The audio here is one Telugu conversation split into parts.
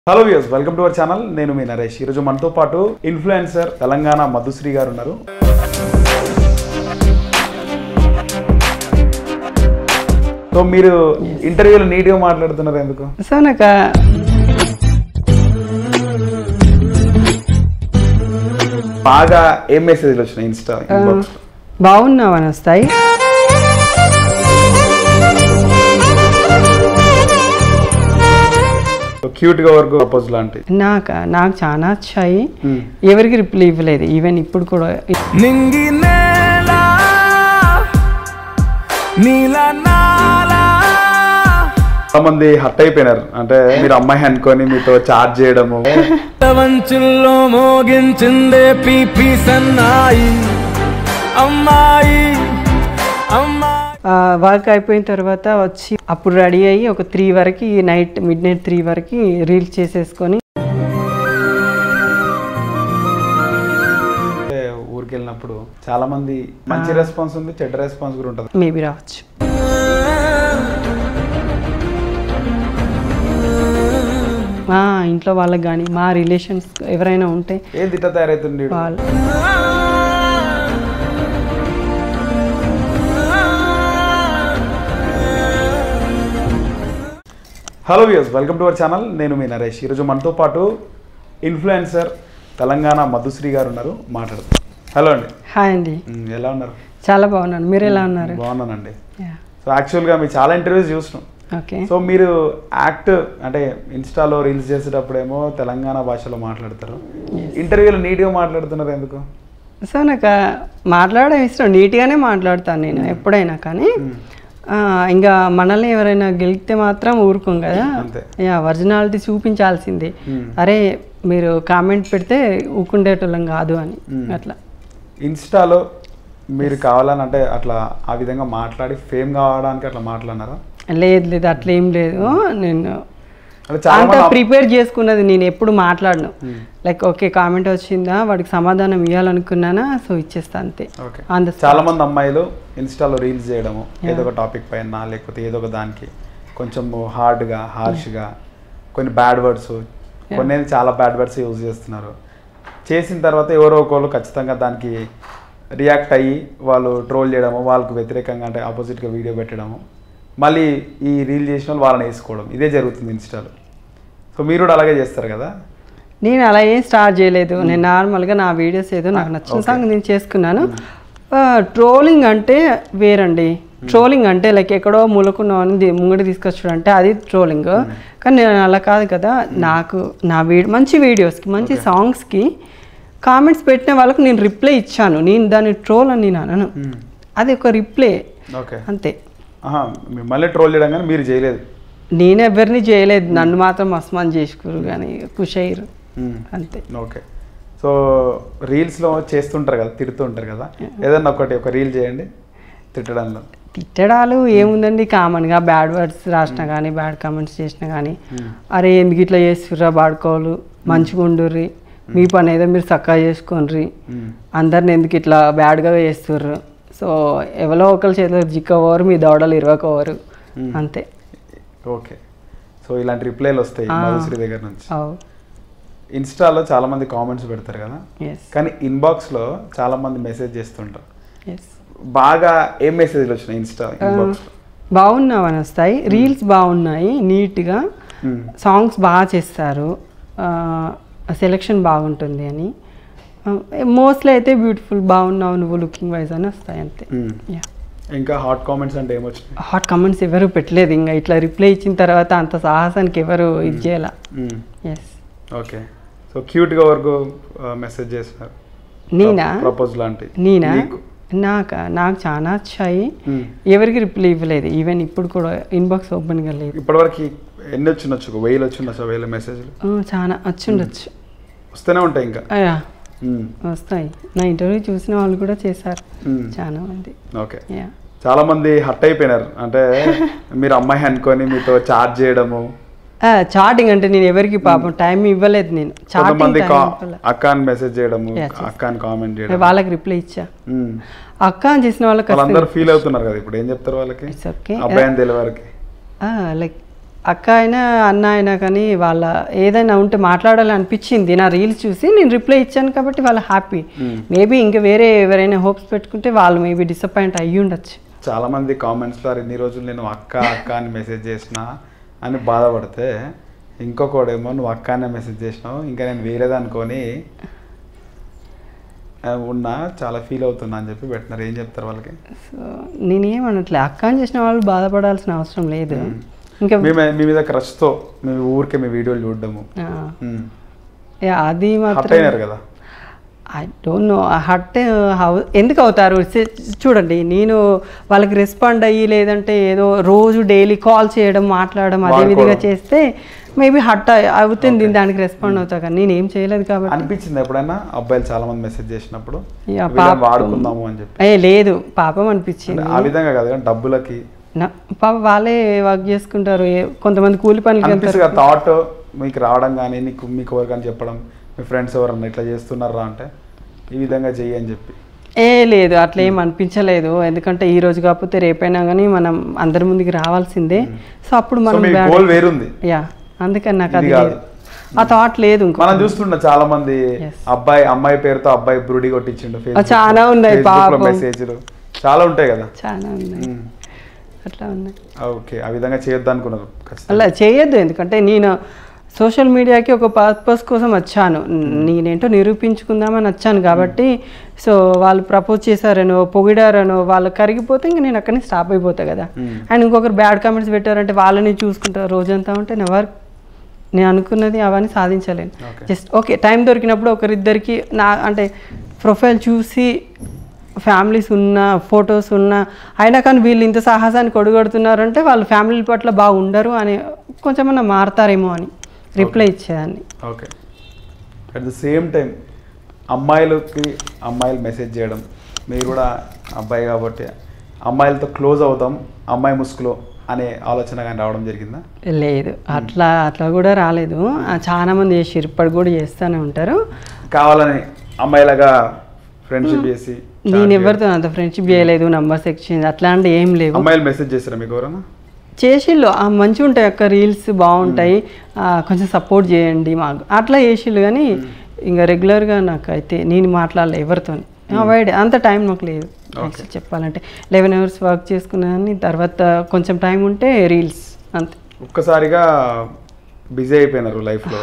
Hello views welcome to our channel నేను మీ నరేష్ ఈరోజు మనతో పాటు ఇన్ఫ్లుయెన్సర్ తెలంగాణ మధుశ్రీ గారు ఉన్నారు సో మీరు ఇంటర్వ్యూలో నీట్గా మాట్లాడుతున్నారు ఎందుకు సో నాకు బాగా ఏం మెసేజ్లు వచ్చినాయి ఇన్స్టా ఇన్బాక్స్ బాగున్నావు అని వస్తాయి క్యూట్ గా వరకు ప్రపోజ్ లాంటి నాకు నాకు చాలా వచ్చాయి ఎవరికి రిప్లై ఇవ్వలేదు ఈవెన్ ఇప్పుడు కూడా నింగి నేల నీల నాల చాలా మంది హట్ అయిపోయినారు అంటే మీరు అమ్మాయి అనుకొని మీతో చార్జ్ చేయడము వంచుల్లో మోగించిందే పీపీ సన్నాయి అమ్మాయి అమ్మాయి వర్క్ అయిపోయిన తర్వాత వచ్చి అప్పుడు రెడీ అయ్యి ఒక త్రీ వరకు నైట్ మిడ్ నైట్ త్రీ వరకు రీల్స్ చేసేసుకొని అంటే ఊరికి వెళ్ళినప్పుడు చాలా మంది మంచి రెస్పాన్స్ ఉంది చెడ్డ రెస్పాన్స్ కూడా ఉంటుంది మేబీ రావచ్చు ఆ, ఇంట్లో వాళ్ళకి కానీ మా రిలేషన్స్ ఎవరైనా ఉంటే ఏం తిట్ట తయారైతుంది వీడు? వాళ్ళు hello views welcome to our channel నేను మీ నరేష్ ఈరోజు మనతో పాటు ఇన్ఫ్లుయెన్సర్ తెలంగాణ మధుశ్రీ గారు ఉన్నారు మాట్లాడతాం హలో అండి హాయ్ అండి ఉమ్, ఎలా ఉన్నారు చాలా బాగున్నాను మీరు ఎలా ఉన్నారు బాగున్నానండి యా సో యాక్చువల్గా మీ చాలా ఇంటర్వ్యూస్ చూసినాం ఓకే సో మీరు యాక్ట్ అంటే ఇన్స్టాలో రీల్స్ చేసేటప్పుడేమో తెలంగాణ భాషలో మాట్లాడతారు ఇంటర్వ్యూలో నీట్గా మాట్లాడుతున్నారు ఎందుకు సో నాకు ఆ మాట్లాడడం ఇష్టం నీట్గానే మాట్లాడతాను నేను ఎప్పుడైనా కానీ ఆ, ఇంకా మనల్ని ఎవరైనా గెలిస్తే మాత్రం ఊరుకోం కదా అంతే. యా ఒరిజినాలిటీ చూపించాల్సిందే Hmm. అరే మీరు కామెంట్ పెడితే ఊకుండేటోళ్ళం కాదు అని అట్లా ఇన్స్టాలో మీరు కావాలని అంటే అట్లా ఆ విధంగా మాట్లాడి ఫేమ్ కావడానికి అట్లా మాట్లాడినారా లేదు లేదు అట్లా ఏం లేదు నేను అంటే చాలా అంత మంది ప్రిపేర్ చేసుకున్నది నేను ఎప్పుడు మాట్లాడను లైక్ ఓకే కామెంట్ వచ్చిందా వాడికి సమాధానం ఇవ్వాలనుకున్నానా సో ఇచ్చేస్తా అంతే ఓకే ఆన్ ద చాలా మంది అమ్మాయిలు ఇన్స్టాలో రీల్స్ చేయడము ఏదో ఒక టాపిక్ పైన లేకపోతే ఏదో ఒక దానికి కొంచెం హార్డ్గా హార్ష్గా కొన్ని బ్యాడ్ వర్డ్స్ కొన్ని చాలా బ్యాడ్ వర్డ్స్ యూజ్ చేస్తున్నారు చేసిన తర్వాత ఎవరో ఒకళ్ళు ఖచ్చితంగా దానికి రియాక్ట్ అయ్యి వాళ్ళు ట్రోల్ చేయడము వాళ్ళకు వ్యతిరేకంగా అంటే ఆపోజిట్గా వీడియో పెట్టడము మళ్ళీ ఈ రీల్ చేసిన వాళ్ళు వాళ్ళని వేసుకోవడం ఇదే జరుగుతుంది ఇన్స్టాలో సో మీరు కూడా అలాగే చేస్తారు కదా నేను అలా ఏం స్టార్ట్ చేయలేదు నేను నార్మల్గా నా వీడియోస్ ఏదో నాకు నచ్చిన సాంగ్ నేను చేసుకున్నాను ట్రోలింగ్ అంటే వేరండి ట్రోలింగ్ అంటే లైక్ ఎక్కడో మూలకున్నామని ది- ముంగడి తీసుకొచ్చాడు అంటే అది ట్రోలింగ్ కానీ నేను అలా కాదు కదా నాకు నా వీడియో మంచి వీడియోస్కి మంచి సాంగ్స్కి కామెంట్స్ పెట్టిన వాళ్ళకు నేను రిప్లై ఇచ్చాను నేను దాన్ని ట్రోల్ అని నేను అనను అది ఒక రిప్లై ఓకే అంతే ఆహా, మిమ్మల్ని ట్రోల్ చేయడం కానీ మీరు చేయలేదు నేను ఎవరిని చేయలేదు నన్ను మాత్రం అస్మాన్ చేసుకురు కానీ కుషయ్యరు మ్మ్. అంతే ఓకే సో రీల్స్లో చేస్తుంటారు కదా తిడుతుంటారు కదా ఏదన్నా ఒకటి ఒక రీల్ చేయండి తిట్టడంలో తిట్టడాలు ఏముందండి కామన్గా బ్యాడ్ వర్డ్స్ రాసినా కానీ బ్యాడ్ కామెంట్స్ చేసినా కానీ అరే ఎందుకు ఇట్లా చేస్తుర్రా బాడుకోవాలి మంచిగా ఉండుర్రి మీ పని ఏదో మీరు చక్కగా చేసుకోండి మ్మ్. అందరిని ఎందుకు ఇట్లా బ్యాడ్గా చేస్తుర్రు సో ఎవరో ఒకరి చేతిలో జిక్కవరు మీ దవడలు ఇరవకోవరు అంతే ఓకే సో ఇలాంటి రిప్లైలు వస్తాయి మధుశ్రీ దగ్గర నుంచి అవు ఇన్స్టాలో చాలా మంది కామెంట్స్ పెడతారు కదా ఎస్ కానీ ఇన్బాక్స్లో చాలా మంది మెసేజ్ చేస్తుంటారు ఎస్ బాగా ఏం మెసేజ్లు వచ్చినాయి ఇన్స్టా ఇన్బాక్స్ బాగున్నావు అని వస్తాయి రీల్స్ బాగున్నాయి నీట్గా సాంగ్స్ బాగా చేస్తారు సెలెక్షన్ బాగుంటుంది అని మోస్ట్లీ అయితే బ్యూటిఫుల్ బాగున్నావు నువ్వు లుకింగ్ వైజ్ అని వస్తాయి అంతే యా ఇంకా హాట్ కామెంట్స్ అంటే ఏమొచ్చినాయి హాట్ కమెంట్స్ ఎవరు పెట్టలేదు ఇంకా ఇట్లా రిప్లై ఇచ్చిన తర్వాత అంత సాహసానికి ఎవరు ఇది చేయాల ఎస్ ఓకే సో క్యూట్గా వరకు మెసేజ్ చేస్తున్నారు నేనా ప్రపోజ్ లాంటి నేనా మీకు. నాకు నాకు చాలా వచ్చాయి మ్మ్. ఎవరికి రిప్లై ఇవ్వలేదు ఈవెన్ ఇప్పుడు కూడా ఇన్బాక్స్ ఓపెన్గా లేదు ఇప్పటివరకు ఎన్ని వచ్చిండొచ్చు ఒక వెయ్యి వచ్చిండొచ్చు వేల మెసేజ్లు ఆ, చాలా వచ్చిండొచ్చు వస్తూనే ఉంటాయి ఇంకా అయ్యా మ్మ్. వస్తాయి నా ఇంటర్వ్యూ చూసిన వాళ్ళు కూడా చేశారు మ్మ్. చాలా మంది ఓకే యా చాలా మంది హట్ అయిపోయినారు అంటే మీరు అమ్మాయి అనుకొని మీతో చార్జ్ చేయడము చాటింగ్ అంటే నేను ఎవరికి పాపం టైం ఇవ్వలేదు నేను కొంతమంది చాటింగ్ కా- అక్క అని మెసేజ్ చేయడము Yeah, చేస్తా. అక్క అని కామెంట్ చేయడం వాళ్ళకి రిప్లై ఇచ్చా మ్మ్. అక్క అని చేసిన వాళ్ళకి వాళ్ళందరూ ఫీల్ అవుతున్నారు కదా ఇప్పుడు ఏం చెప్తారు వాళ్ళకి ఇట్స్ ఓకే అబ్బాయి అని తెలియవారికి లైక్ అక్క అయినా అన్న అయినా కానీ వాళ్ళ ఏదైనా ఉంటే మాట్లాడాలని అనిపించింది నా రీల్స్ చూసి నేను రిప్లై ఇచ్చాను కాబట్టి వాళ్ళు హ్యాపీ మేబీ ఇంకా వేరే ఎవరైనా హోప్స్ పెట్టుకుంటే వాళ్ళు మేబీ డిసప్పాయింట్ అయ్యి ఉండొచ్చు చాలా మంది కామెంట్స్లో ఇన్ని రోజులు నేను అక్క అక్క అని మెసేజ్ చేసిన అని బాధపడితే ఇంకొకడేమో నువ్వు అక్క అనే మెసేజ్ చేసినావు ఇంకా నేను వేరేదనుకొని ఆ, ఉన్నా చాలా ఫీల్ అవుతున్నా అని చెప్పి పెట్టినారు ఏం చెప్తారు వాళ్ళకి సో నేనేమనట్లే అక్క అని చేసిన వాళ్ళు బాధపడాల్సిన అవసరం లేదు ఇంకా మీ మీ- మీ మీద క్రష్తో మీ ఊరికే మీ వీడియోలు చూడడము ఆ, ఉమ్. యా, అది హర్ట్ మాత్రం అయినారు కదా I don't know hurt how ఎందుకు అవుతారు Se- చూడండి నేను వాళ్ళకి రెస్పాండ్ అయ్యి లేదంటే ఏదో రోజు డైలీ కాల్ చేయడం మాట్లాడడం అదే విధిగా వాడుకోవడం. చేస్తే మేబీ హట్ అవుతుంది దానికి రెస్పాండ్ అవుతా కానీ నేను ఏం చేయలేదు కాబట్టి అనిపించింది ఎప్పుడైనా అబ్బాయిలు చాలా మంది మెసేజ్ చేసినప్పుడు యా, వీళ్ళని పాపం. వాడుకుందాము అని చెప్పి ఏ లేదు పాపం అనిపించింది అంటే ఆ విధంగా కాదు కానీ డబ్బులకి నా- పాప వాళ్ళే వర్క్ చేసుకుంటారు ఏ- కొంతమంది కూలి పనికి అనిపిస్తుంది వెళ్తారు కదా థాట్ మీకు రావడం కానీ నీకు మీకు ఎవరికని చెప్పడం మీ ఫ్రెండ్స్ ఎవరన్నా ఇట్లా చేస్తున్నారా అంటే ఈ విధంగా చెయ్యి అని చెప్పి ఏ లేదు అట్లా ఏం అనిపించలేదు ఎందుకంటే ఈ రోజు కాకపోతే రేపైనా కానీ మనం అందరి ముందుకి రావాల్సిందే సో అప్పుడు సో మనం మీ bad- గోల్ వేరుంది యా అందుకని నాకు ఇది అది కాదు. లేదు ఆ థాట్ లేదు ఇంకో మనం చూస్తుంటాం చాలా మంది Yes. అబ్బాయి అమ్మాయి పేరుతో అబ్బాయి బ్రుడి కొట్టించిండు ఆ, చాలా ఉన్నాయి పాపం. మెసేజ్లు చాలా ఉంటాయి కదా చాలా ఉన్నాయి అట్లా ఉన్నాయి ఓకే ఆ విధంగా చేయొద్దు అనుకున్నారు ఖచ్చితంగా అలా చేయొద్దు ఎందుకంటే నేను సోషల్ మీడియాకి ఒక పర్పస్ కోసం వచ్చాను నేనేంటో నిరూపించుకుందామని వచ్చాను కాబట్టి సో వాళ్ళు ప్రపోజ్ చేశారనో పొగిడారనో వాళ్ళు కరిగిపోతే ఇంక నేను అక్కడి నుంచి స్టాప్ అయిపోతా కదా అండ్ ఇంకొకరు బ్యాడ్ కామెంట్స్ పెట్టారంటే వాళ్ళని చూసుకుంటా రోజంతా ఉంటే నెవర్ నేను అనుకున్నది అవన్నీ సాధించలేను Okay. జస్ట్ ఓకే టైం దొరికినప్పుడు ఒకరిద్దరికి నా అంటే ప్రొఫైల్ చూసి ఫ్యామిలీస్ ఉన్న ఫొటోస్ ఉన్న అయినా కానీ వీళ్ళు ఇంత సాహసాన్ని కొడుగడుతున్నారంటే వాళ్ళు ఫ్యామిలీ పట్ల బాగుండరు అని కొంచెమన్నా మారతారేమో అని రిప్లై ఇచ్చేదాన్ని okay at the same time అమ్మాయిలకి అమ్మాయిలు మెసేజ్ చేయడం మీరు కూడా అబ్బాయి కాబట్టి అమ్మాయిలతో క్లోజ్ అవుతాం అమ్మాయి ముసుగులో అనే ఆలోచన కానీ రావడం జరిగిందా లేదు అట్లా అట్లా కూడా రాలేదు ఆ, చాలా మంది చేసారు ఇప్పటికి కూడా చేస్తూనే ఉంటారు కావాలని అమ్మాయిలాగా ఫ్రెండ్షిప్ చేసి నేను ఎవరితో అంత ఫ్రెండ్షిప్ చేయలేదు నంబర్స్ ఎక్స్చేంజ్ అట్లాంటి ఏం లేవు అమ్మాయిలు మెసేజ్ చేస్తారా మీకు ఎవరైనా చేసిళ్ళు ఆ, మంచిగా ఉంటాయి అక్క రీల్స్ బాగుంటాయి ఆ, కొంచెం సపోర్ట్ చేయండి మాకు అట్లా చేసిళ్ళు కానీ ఇంకా రెగ్యులర్గా నాకు అయితే నేను మాట్లాడలే ఎవరితో అవాయిడ్ అంత టైం నాకు లేదు actually చెప్పాలంటే లెవెన్ అవర్స్ వర్క్ చేసుకున్నాను తర్వాత కొంచెం టైం ఉంటే రీల్స్ అంతే ఒక్కసారిగా బిజీ అయిపోయినారు లైఫ్లో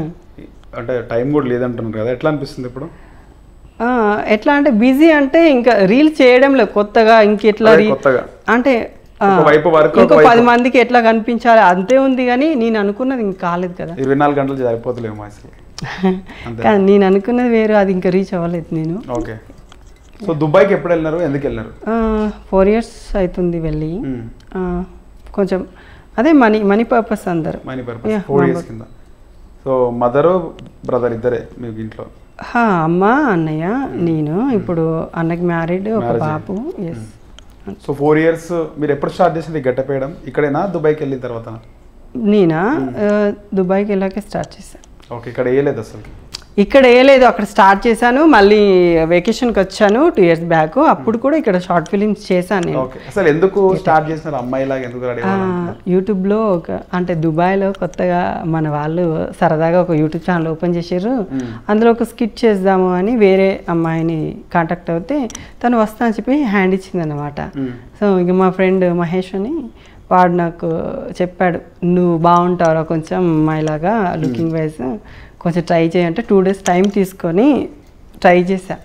అంటే టైం కూడా లేదంటున్నారు కదా ఎట్లా అనిపిస్తుంది ఇప్పుడు ఆ, ఎట్లా అంటే బిజీ అంటే ఇంకా రీల్స్ చేయడం లేదు కొత్తగా ఇంకెట్లా అదే రీ- కొత్తగా. అంటే ఆ, ఒకవైపు work, ఇంకో ఒకవైపు- పది మందికి ఎట్లా కనిపించాలి అంతే ఉంది కానీ నేను అనుకున్నది ఇంకా కాలేదు కదా ఇరవై నాలుగు గంటలు సరిపోతలేము అసలు అంతే. కానీ నేను అనుకున్నది వేరు అది ఇంకా రీచ్ అవ్వలేదు నేను ఓకే సో దుబాయ్కి ఎప్పుడు వెళ్ళినారు ఎందుకు వెళ్ళినారు ఫోర్ ఇయర్స్ అవుతుంది వెళ్ళి మ్మ్. ఆ, కొంచెం అదే మనీ మనీ పర్పస్ అందరు మనీ పర్పస్ Yeah, ఫోర్ మా ఇయర్స్ కింద సో మదరు బ్రదర్ ఇద్దరే మీకు ఇంట్లో హా, అమ్మ అన్నయ్య నేను ఇప్పుడు అన్నకి మ్యారీడ్ ఒక Marriage బాబు ఎస్ సో ఫోర్ ఇయర్స్ మీరు ఎప్పుడు స్టార్ట్ చేసింది గెటప్ వేయడం ఇక్కడేనా దుబాయ్కి వెళ్ళిన తర్వాత నేనా ఆ, దుబాయ్కి వెళ్ళాకే స్టార్ట్ చేశాను ఓకే ఇక్కడ వేయలేదు అసలు ఇక్కడ వేయలేదు అక్కడ స్టార్ట్ చేశాను మళ్ళీ వెకేషన్కి వచ్చాను టూ ఇయర్స్ బ్యాక్ అప్పుడు కూడా ఇక్కడ షార్ట్ ఫిలిమ్స్ చేశాను నేను ఓకే అసలు ఎందుకు స్టార్ట్ చేసినారు అమ్మాయిలాగా ఎందుకు రెడీ ఆ, యూట్యూబ్లో ఒక అంటే దుబాయ్లో కొత్తగా మన వాళ్ళు సరదాగా ఒక యూట్యూబ్ ఛానల్ ఓపెన్ చేశారు అందులో ఒక స్కిట్ చేద్దాము అని వేరే అమ్మాయిని కాంటాక్ట్ అవుతే తను వస్తా అని చెప్పి హ్యాండ్ ఇచ్చిందనమాట సో ఇంక మా ఫ్రెండ్ మహేష్ అని వాడు నాకు చెప్పాడు నువ్వు బాగుంటావురా కొంచెం అమ్మాయిలాగా లుకింగ్ వైజ్ కొంచెం ట్రై చేయంటే టూ డేస్ టైం తీసుకొని ట్రై చేశా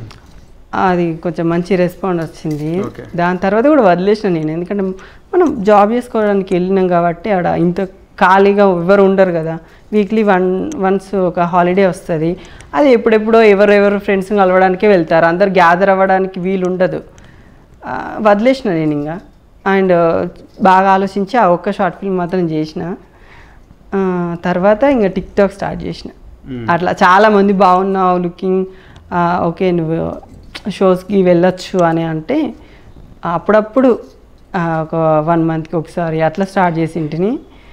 అది కొంచెం మంచి రెస్పాండ్ వచ్చింది Okay. దాని తర్వాత కూడా వదిలేసిన నేను ఎందుకంటే మనం జాబ్ చేసుకోవడానికి వెళ్ళినాం కాబట్టి ఆడ ఇంత ఖాళీగా ఎవరు ఉండరు కదా వీక్లీ వన్ వన్స్ ఒక హాలిడే వస్తుంది అది ఎప్పుడెప్పుడో ఎవరెవరు ఫ్రెండ్స్ కలవడానికే వెళ్తారు అందరు గ్యాదర్ అవ్వడానికి వీలు ఉండదు ఆ, వదిలేసిన నేను ఇంకా అండ్ బాగా ఆలోచించి ఆ ఒక్క షార్ట్ ఫిల్మ్ మాత్రం చేసిన ఆ, తర్వాత ఇంకా టిక్ టాక్ స్టార్ట్ చేసిన అట్లా చాలా మంది బాగున్నావు లుకింగ్ ఓకే నువ్వు షోస్కి వెళ్ళొచ్చు అని అంటే అప్పుడప్పుడు ఆ, ఒక వన్ మంత్కి ఒకసారి అట్లా స్టార్ట్ చేసి ఇంటిని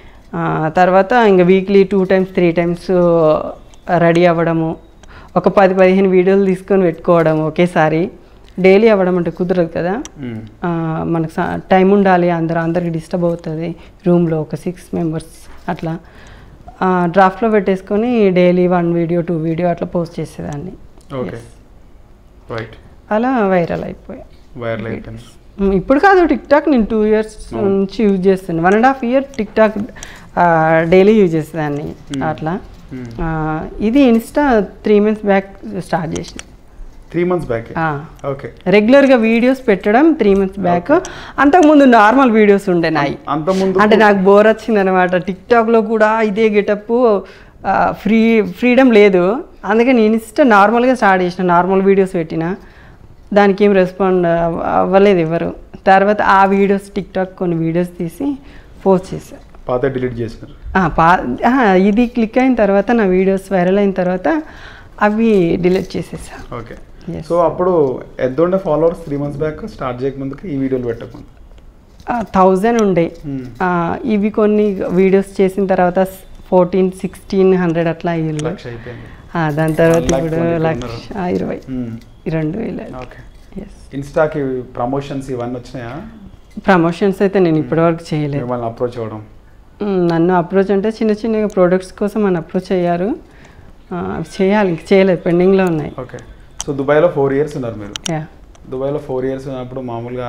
తర్వాత ఇంకా weekly two times three times ready అవ్వడము ఒక పది పదిహేను వీడియోలు తీసుకొని పెట్టుకోవడం ఒకేసారి డైలీ అవ్వడం అంటే కుదరదు కదా మ్మ్. ఆ, మనకు టైం ఉండాలి అందరూ అందరికి డిస్టర్బ్ అవుతుంది రూమ్లో ఒక సిక్స్ మెంబర్స్ అట్లా డ్రాఫ్ట్లో పెట్టేసుకొని daily one video two video అట్లా పోస్ట్ చేసేదాన్ని ఓకే రైట్ అలా వైరల్ అయిపోయాయి వైరల్ అయిపోయింది ఉమ్, ఇప్పుడు కాదు టిక్ టాక్ నేను టూ ఇయర్స్ నుంచి యూజ్ చేస్తాను one and half year TikTok daily use చేసేదాన్ని అట్లా Hmm. ఆ, ఇది Insta three months back start చేసిన త్రీ మంత్స్ బ్యాక్ ఆ, ఓకే రెగ్యులర్గా వీడియోస్ పెట్టడం త్రీ మంత్స్ బ్యాక్ అంతకుముందు నార్మల్ వీడియోస్ ఉండే నాయి అంత ముందు అంటే నాకు బోర్ వచ్చింది అనమాట టిక్టాక్లో కూడా ఇదే గెటప్ ఫ్రీ ఫ్రీడమ్ లేదు అందుకని ఇన్స్టా నార్మల్గా స్టార్ట్ చేసిన నార్మల్ వీడియోస్ పెట్టిన దానికి ఏం రెస్పాండ్ అవ్వలేదు ఎవరు తర్వాత ఆ వీడియోస్ టిక్టాక్ కొన్ని వీడియోస్ తీసి పోస్ట్ చేశాను పాత డిలీట్ చేసినారు పా ఆ, ఇది క్లిక్ అయిన తర్వాత నా వీడియోస్ వైరల్ అయిన తర్వాత అవి డిలీట్ చేసేసా ఓకే Yes. సో అప్పుడు ఎంత ఉండే followers three months back start చేయకముందుకు ఈ వీడియోలు పెట్టకముందు థౌజండ్ ఉండే Hmm. ఆ, ఇవి కొన్ని వీడియోస్ చేసిన తర్వాత ఫోర్టీన్ సిక్స్టీన్ హండ్రెడ్ అట్లా అయ్యింది లక్ష అయిపోయింది ఆ, దాని తర్వాత One lakh ఇప్పుడు twenty లక్ష ఇరవై మ్మ్. రెండు వేల ఓకే ఎస్ ఇన్స్టాకి ప్రమోషన్స్ ఇవన్నీ వచ్చినాయా ప్రమోషన్స్ అయితే నేను ఇప్పటివరకు చేయలేదు మిమ్మల్ని అప్రోచ్ అవ్వడం మ్, నన్ను అప్రోచ్ అంటే చిన్న చిన్న ప్రోడక్ట్స్ కోసం నన్ను అప్రోచ్ అయ్యారు ఆ, అవి చేయాలి ఇంక చేయలేదు పెండింగ్లో ఉన్నాయి ఓకే సో దుబాయ్లో ఫోర్ ఇయర్స్ ఉన్నారు మీరు యా దుబాయ్లో ఫోర్ ఇయర్స్ ఉన్నప్పుడు మామూలుగా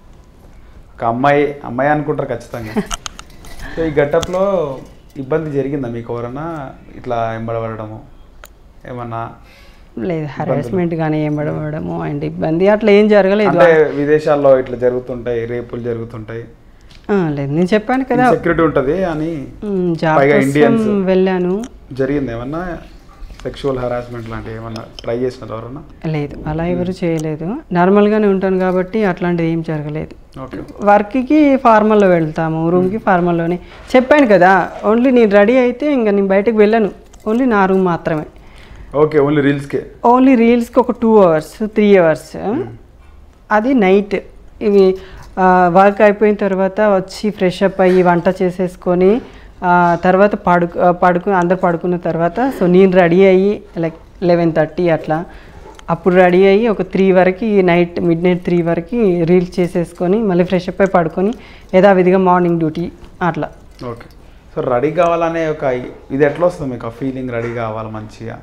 ఒక అమ్మాయి అమ్మాయి అనుకుంటారు ఖచ్చితంగా సో ఈ గట్టప్లో ఇబ్బంది జరిగిందా మీకు ఎవరన్నా ఇట్లా ఎంబడబడము ఏమన్నా లేదు హరాస్మెంట్ కానీ ఏం పడవడము అండ్ ఇబ్బంది అట్లా ఏం జరగలేదు అంటే విదేశాల్లో ఇట్లా జరుగుతుంటాయి రేపులు జరుగుతుంటాయి ఆ, లేదు నేను చెప్పాను కదా సెక్యూరిటీ ఉంటుంది అని మ్, జాబ్ పైగా కోసం Indians. వెళ్ళాను జరిగింది ఏమన్నా సెక్షువల్ హరాస్మెంట్ లాంటివి ఏమన్నా ట్రై చేసినారు ఎవరన్నా లేదు అలా ఎవరు చేయలేదు నార్మల్గానే ఉంటాను కాబట్టి అట్లాంటిది ఏం జరగలేదు ఓకే వర్క్కి ఫార్మల్లో వెళ్తాము రూమ్కి ఫార్మల్లోనే చెప్పాను కదా ఓన్లీ నేను రెడీ అయితే ఇంకా నేను బయటకు వెళ్ళను ఓన్లీ నా రూమ్ మాత్రమే ఓకే ఓన్లీ రీల్స్కే ఓన్లీ రీల్స్కి ఒక టూ అవర్స్ త్రీ అవర్స్ అది నైట్ ఇవి వర్క్ అయిపోయిన తర్వాత వచ్చి ఫ్రెష్ అప్ అయ్యి వంట చేసేసుకొని ఆ, తర్వాత పడుకు పడుకు అందరు పడుకున్న తర్వాత సో నేను రెడీ అయ్యి లైక్ లెవెన్ థర్టీ అట్లా అప్పుడు రెడీ అయ్యి ఒక త్రీ వరకు నైట్ మిడ్ నైట్ త్రీ వరకు రీల్స్ చేసేసుకొని మళ్ళీ ఫ్రెష్ అప్ అయి పడుకొని యథావిధిగా మార్నింగ్ డ్యూటీ అట్లా ఓకే సో రెడీ కావాలనే ఒక ఇది ఎట్లా వస్తుంది మీకు ఆ ఫీలింగ్ రెడీ కావాలి మంచిగా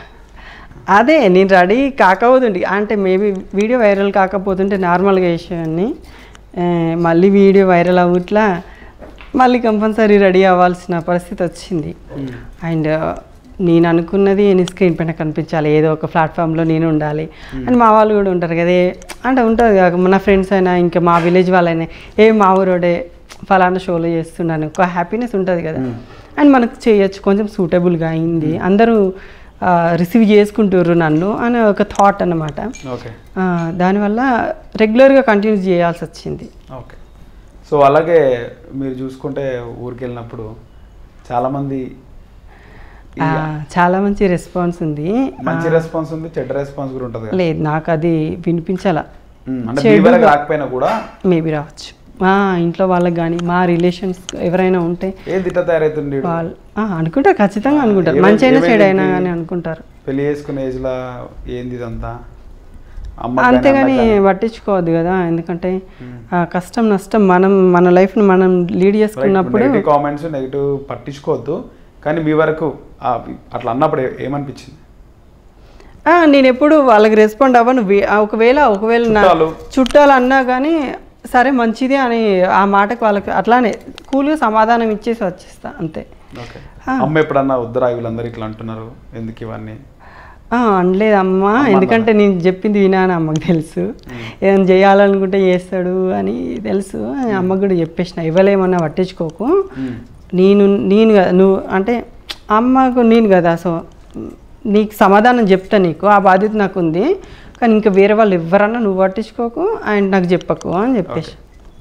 అదే నేను రెడీ కాకపోతుండే అంటే మేబీ వీడియో వైరల్ కాకపోతుంటే నార్మల్గా వేసేవాడిని ఆ, మళ్ళీ వీడియో వైరల్ అవ్వట్లా మళ్ళీ కంపల్సరీ రెడీ అవ్వాల్సిన పరిస్థితి వచ్చింది అండ్ నేను అనుకున్నది నేను స్క్రీన్ పైన కనిపించాలి ఏదో ఒక ప్లాట్ఫామ్లో నేను ఉండాలి అని మా వాళ్ళు కూడా ఉంటారు కదా ఏ- అంటే ఉంటుంది కాక మన ఫ్రెండ్స్ అయినా ఇంకా మా విలేజ్ వాళ్ళైనా ఏ మా ఊరోడే ఫలానా షోలో చేస్తున్నాను ఒక హ్యాపీనెస్ ఉంటుంది కదా అండ్ మనకు చేయొచ్చు కొంచెం సూటబుల్గా అయింది అందరూ రిసీవ్ చేసుకుంటారు నన్ను అనే ఒక థాట్ అన్నమాట ఓకే ఆ, దానివల్ల రెగ్యులర్గా కంటిన్యూ చేయాల్సి వచ్చింది ఓకే సో అలాగే మీరు చూసుకుంటే ఊరికి వెళ్ళినప్పుడు చాలామంది ఈ ఆ, చాలా మంచి రెస్పాన్స్ ఉంది మంచి రెస్పాన్స్ ఉంది చెడ్డ రెస్పాన్స్ కూడా ఉంటుంది కదా లేదు నాకు అది వినిపించాల ఉమ్, అంటే మీ చెడు- వరకు రాకపోయినా కూడా మేబీ రావచ్చు మా ఇంట్లో వాళ్ళకి కానీ మా రిలేషన్స్ ఎవరైనా ఉంటే ఏం తిట్ట తయారవుతుంది వీడు? వాళ్ళు ఆ, అనుకుంటారు ఖచ్చితంగా అనుకుంటారు ఏమై- మంచి అయినా ఏమైంది చెడు అయినా ఇది? కానీ అనుకుంటారు పెళ్లి చేసుకునే ఏజ్లో ఏంది ఇదంతా అమ్మ కానీ, అంతేగాని అన్న కానీ. పట్టించుకోవద్దు కదా ఎందుకంటే ఆ, కష్టం నష్టం మనం మన లైఫ్ని మనం లీడ్ చేసుకున్నప్పుడు నెగిటివ్ కామెంట్స్ నెగిటివ్ పట్టించుకోవద్దు కానీ మీ వరకు ఆ, అట్లా అన్నప్పుడు ఏ- ఏమనిపించింది ఆ, నేను ఎప్పుడు వాళ్ళకి రెస్పాండ్ అవ్వను వే- ఆ, ఒకవేళ ఒకవేళ నా చుట్టాలు. చుట్టాలు అన్నా కానీ సరే మంచిదే అని ఆ మాటకు వాళ్ళకి అట్లానే కూల్గా సమాధానం ఇచ్చేసి వచ్చేస్తా అంతే ఓకే ఆ. అమ్మ ఎప్పుడన్నా వద్దురా వీళ్ళందరూ ఇట్లా అంటున్నారు ఎందుకు ఇవన్నీ ఆ, అనలేదు అమ్మ ఎందుకంటే నేను చెప్పింది వినాను అమ్మకి తెలుసు ఏదైనా చేయాలనుకుంటే చేస్తాడు అని తెలుసు అమ్మకి కూడా చెప్పేసిన ఇవ్వలేమన్నా పట్టించుకోకు ఉమ్. నేను నేను కదా నువ్వు అంటే అమ్మకు నేను కదా సో నీకు సమాధానం చెప్తా నీకు ఆ బాధ్యత నాకు ఉంది కానీ ఇంకా వేరే వాళ్ళు ఎవరన్నా నువ్వు పట్టించుకోకు అండ్ నాకు చెప్పకు అని చెప్పేసి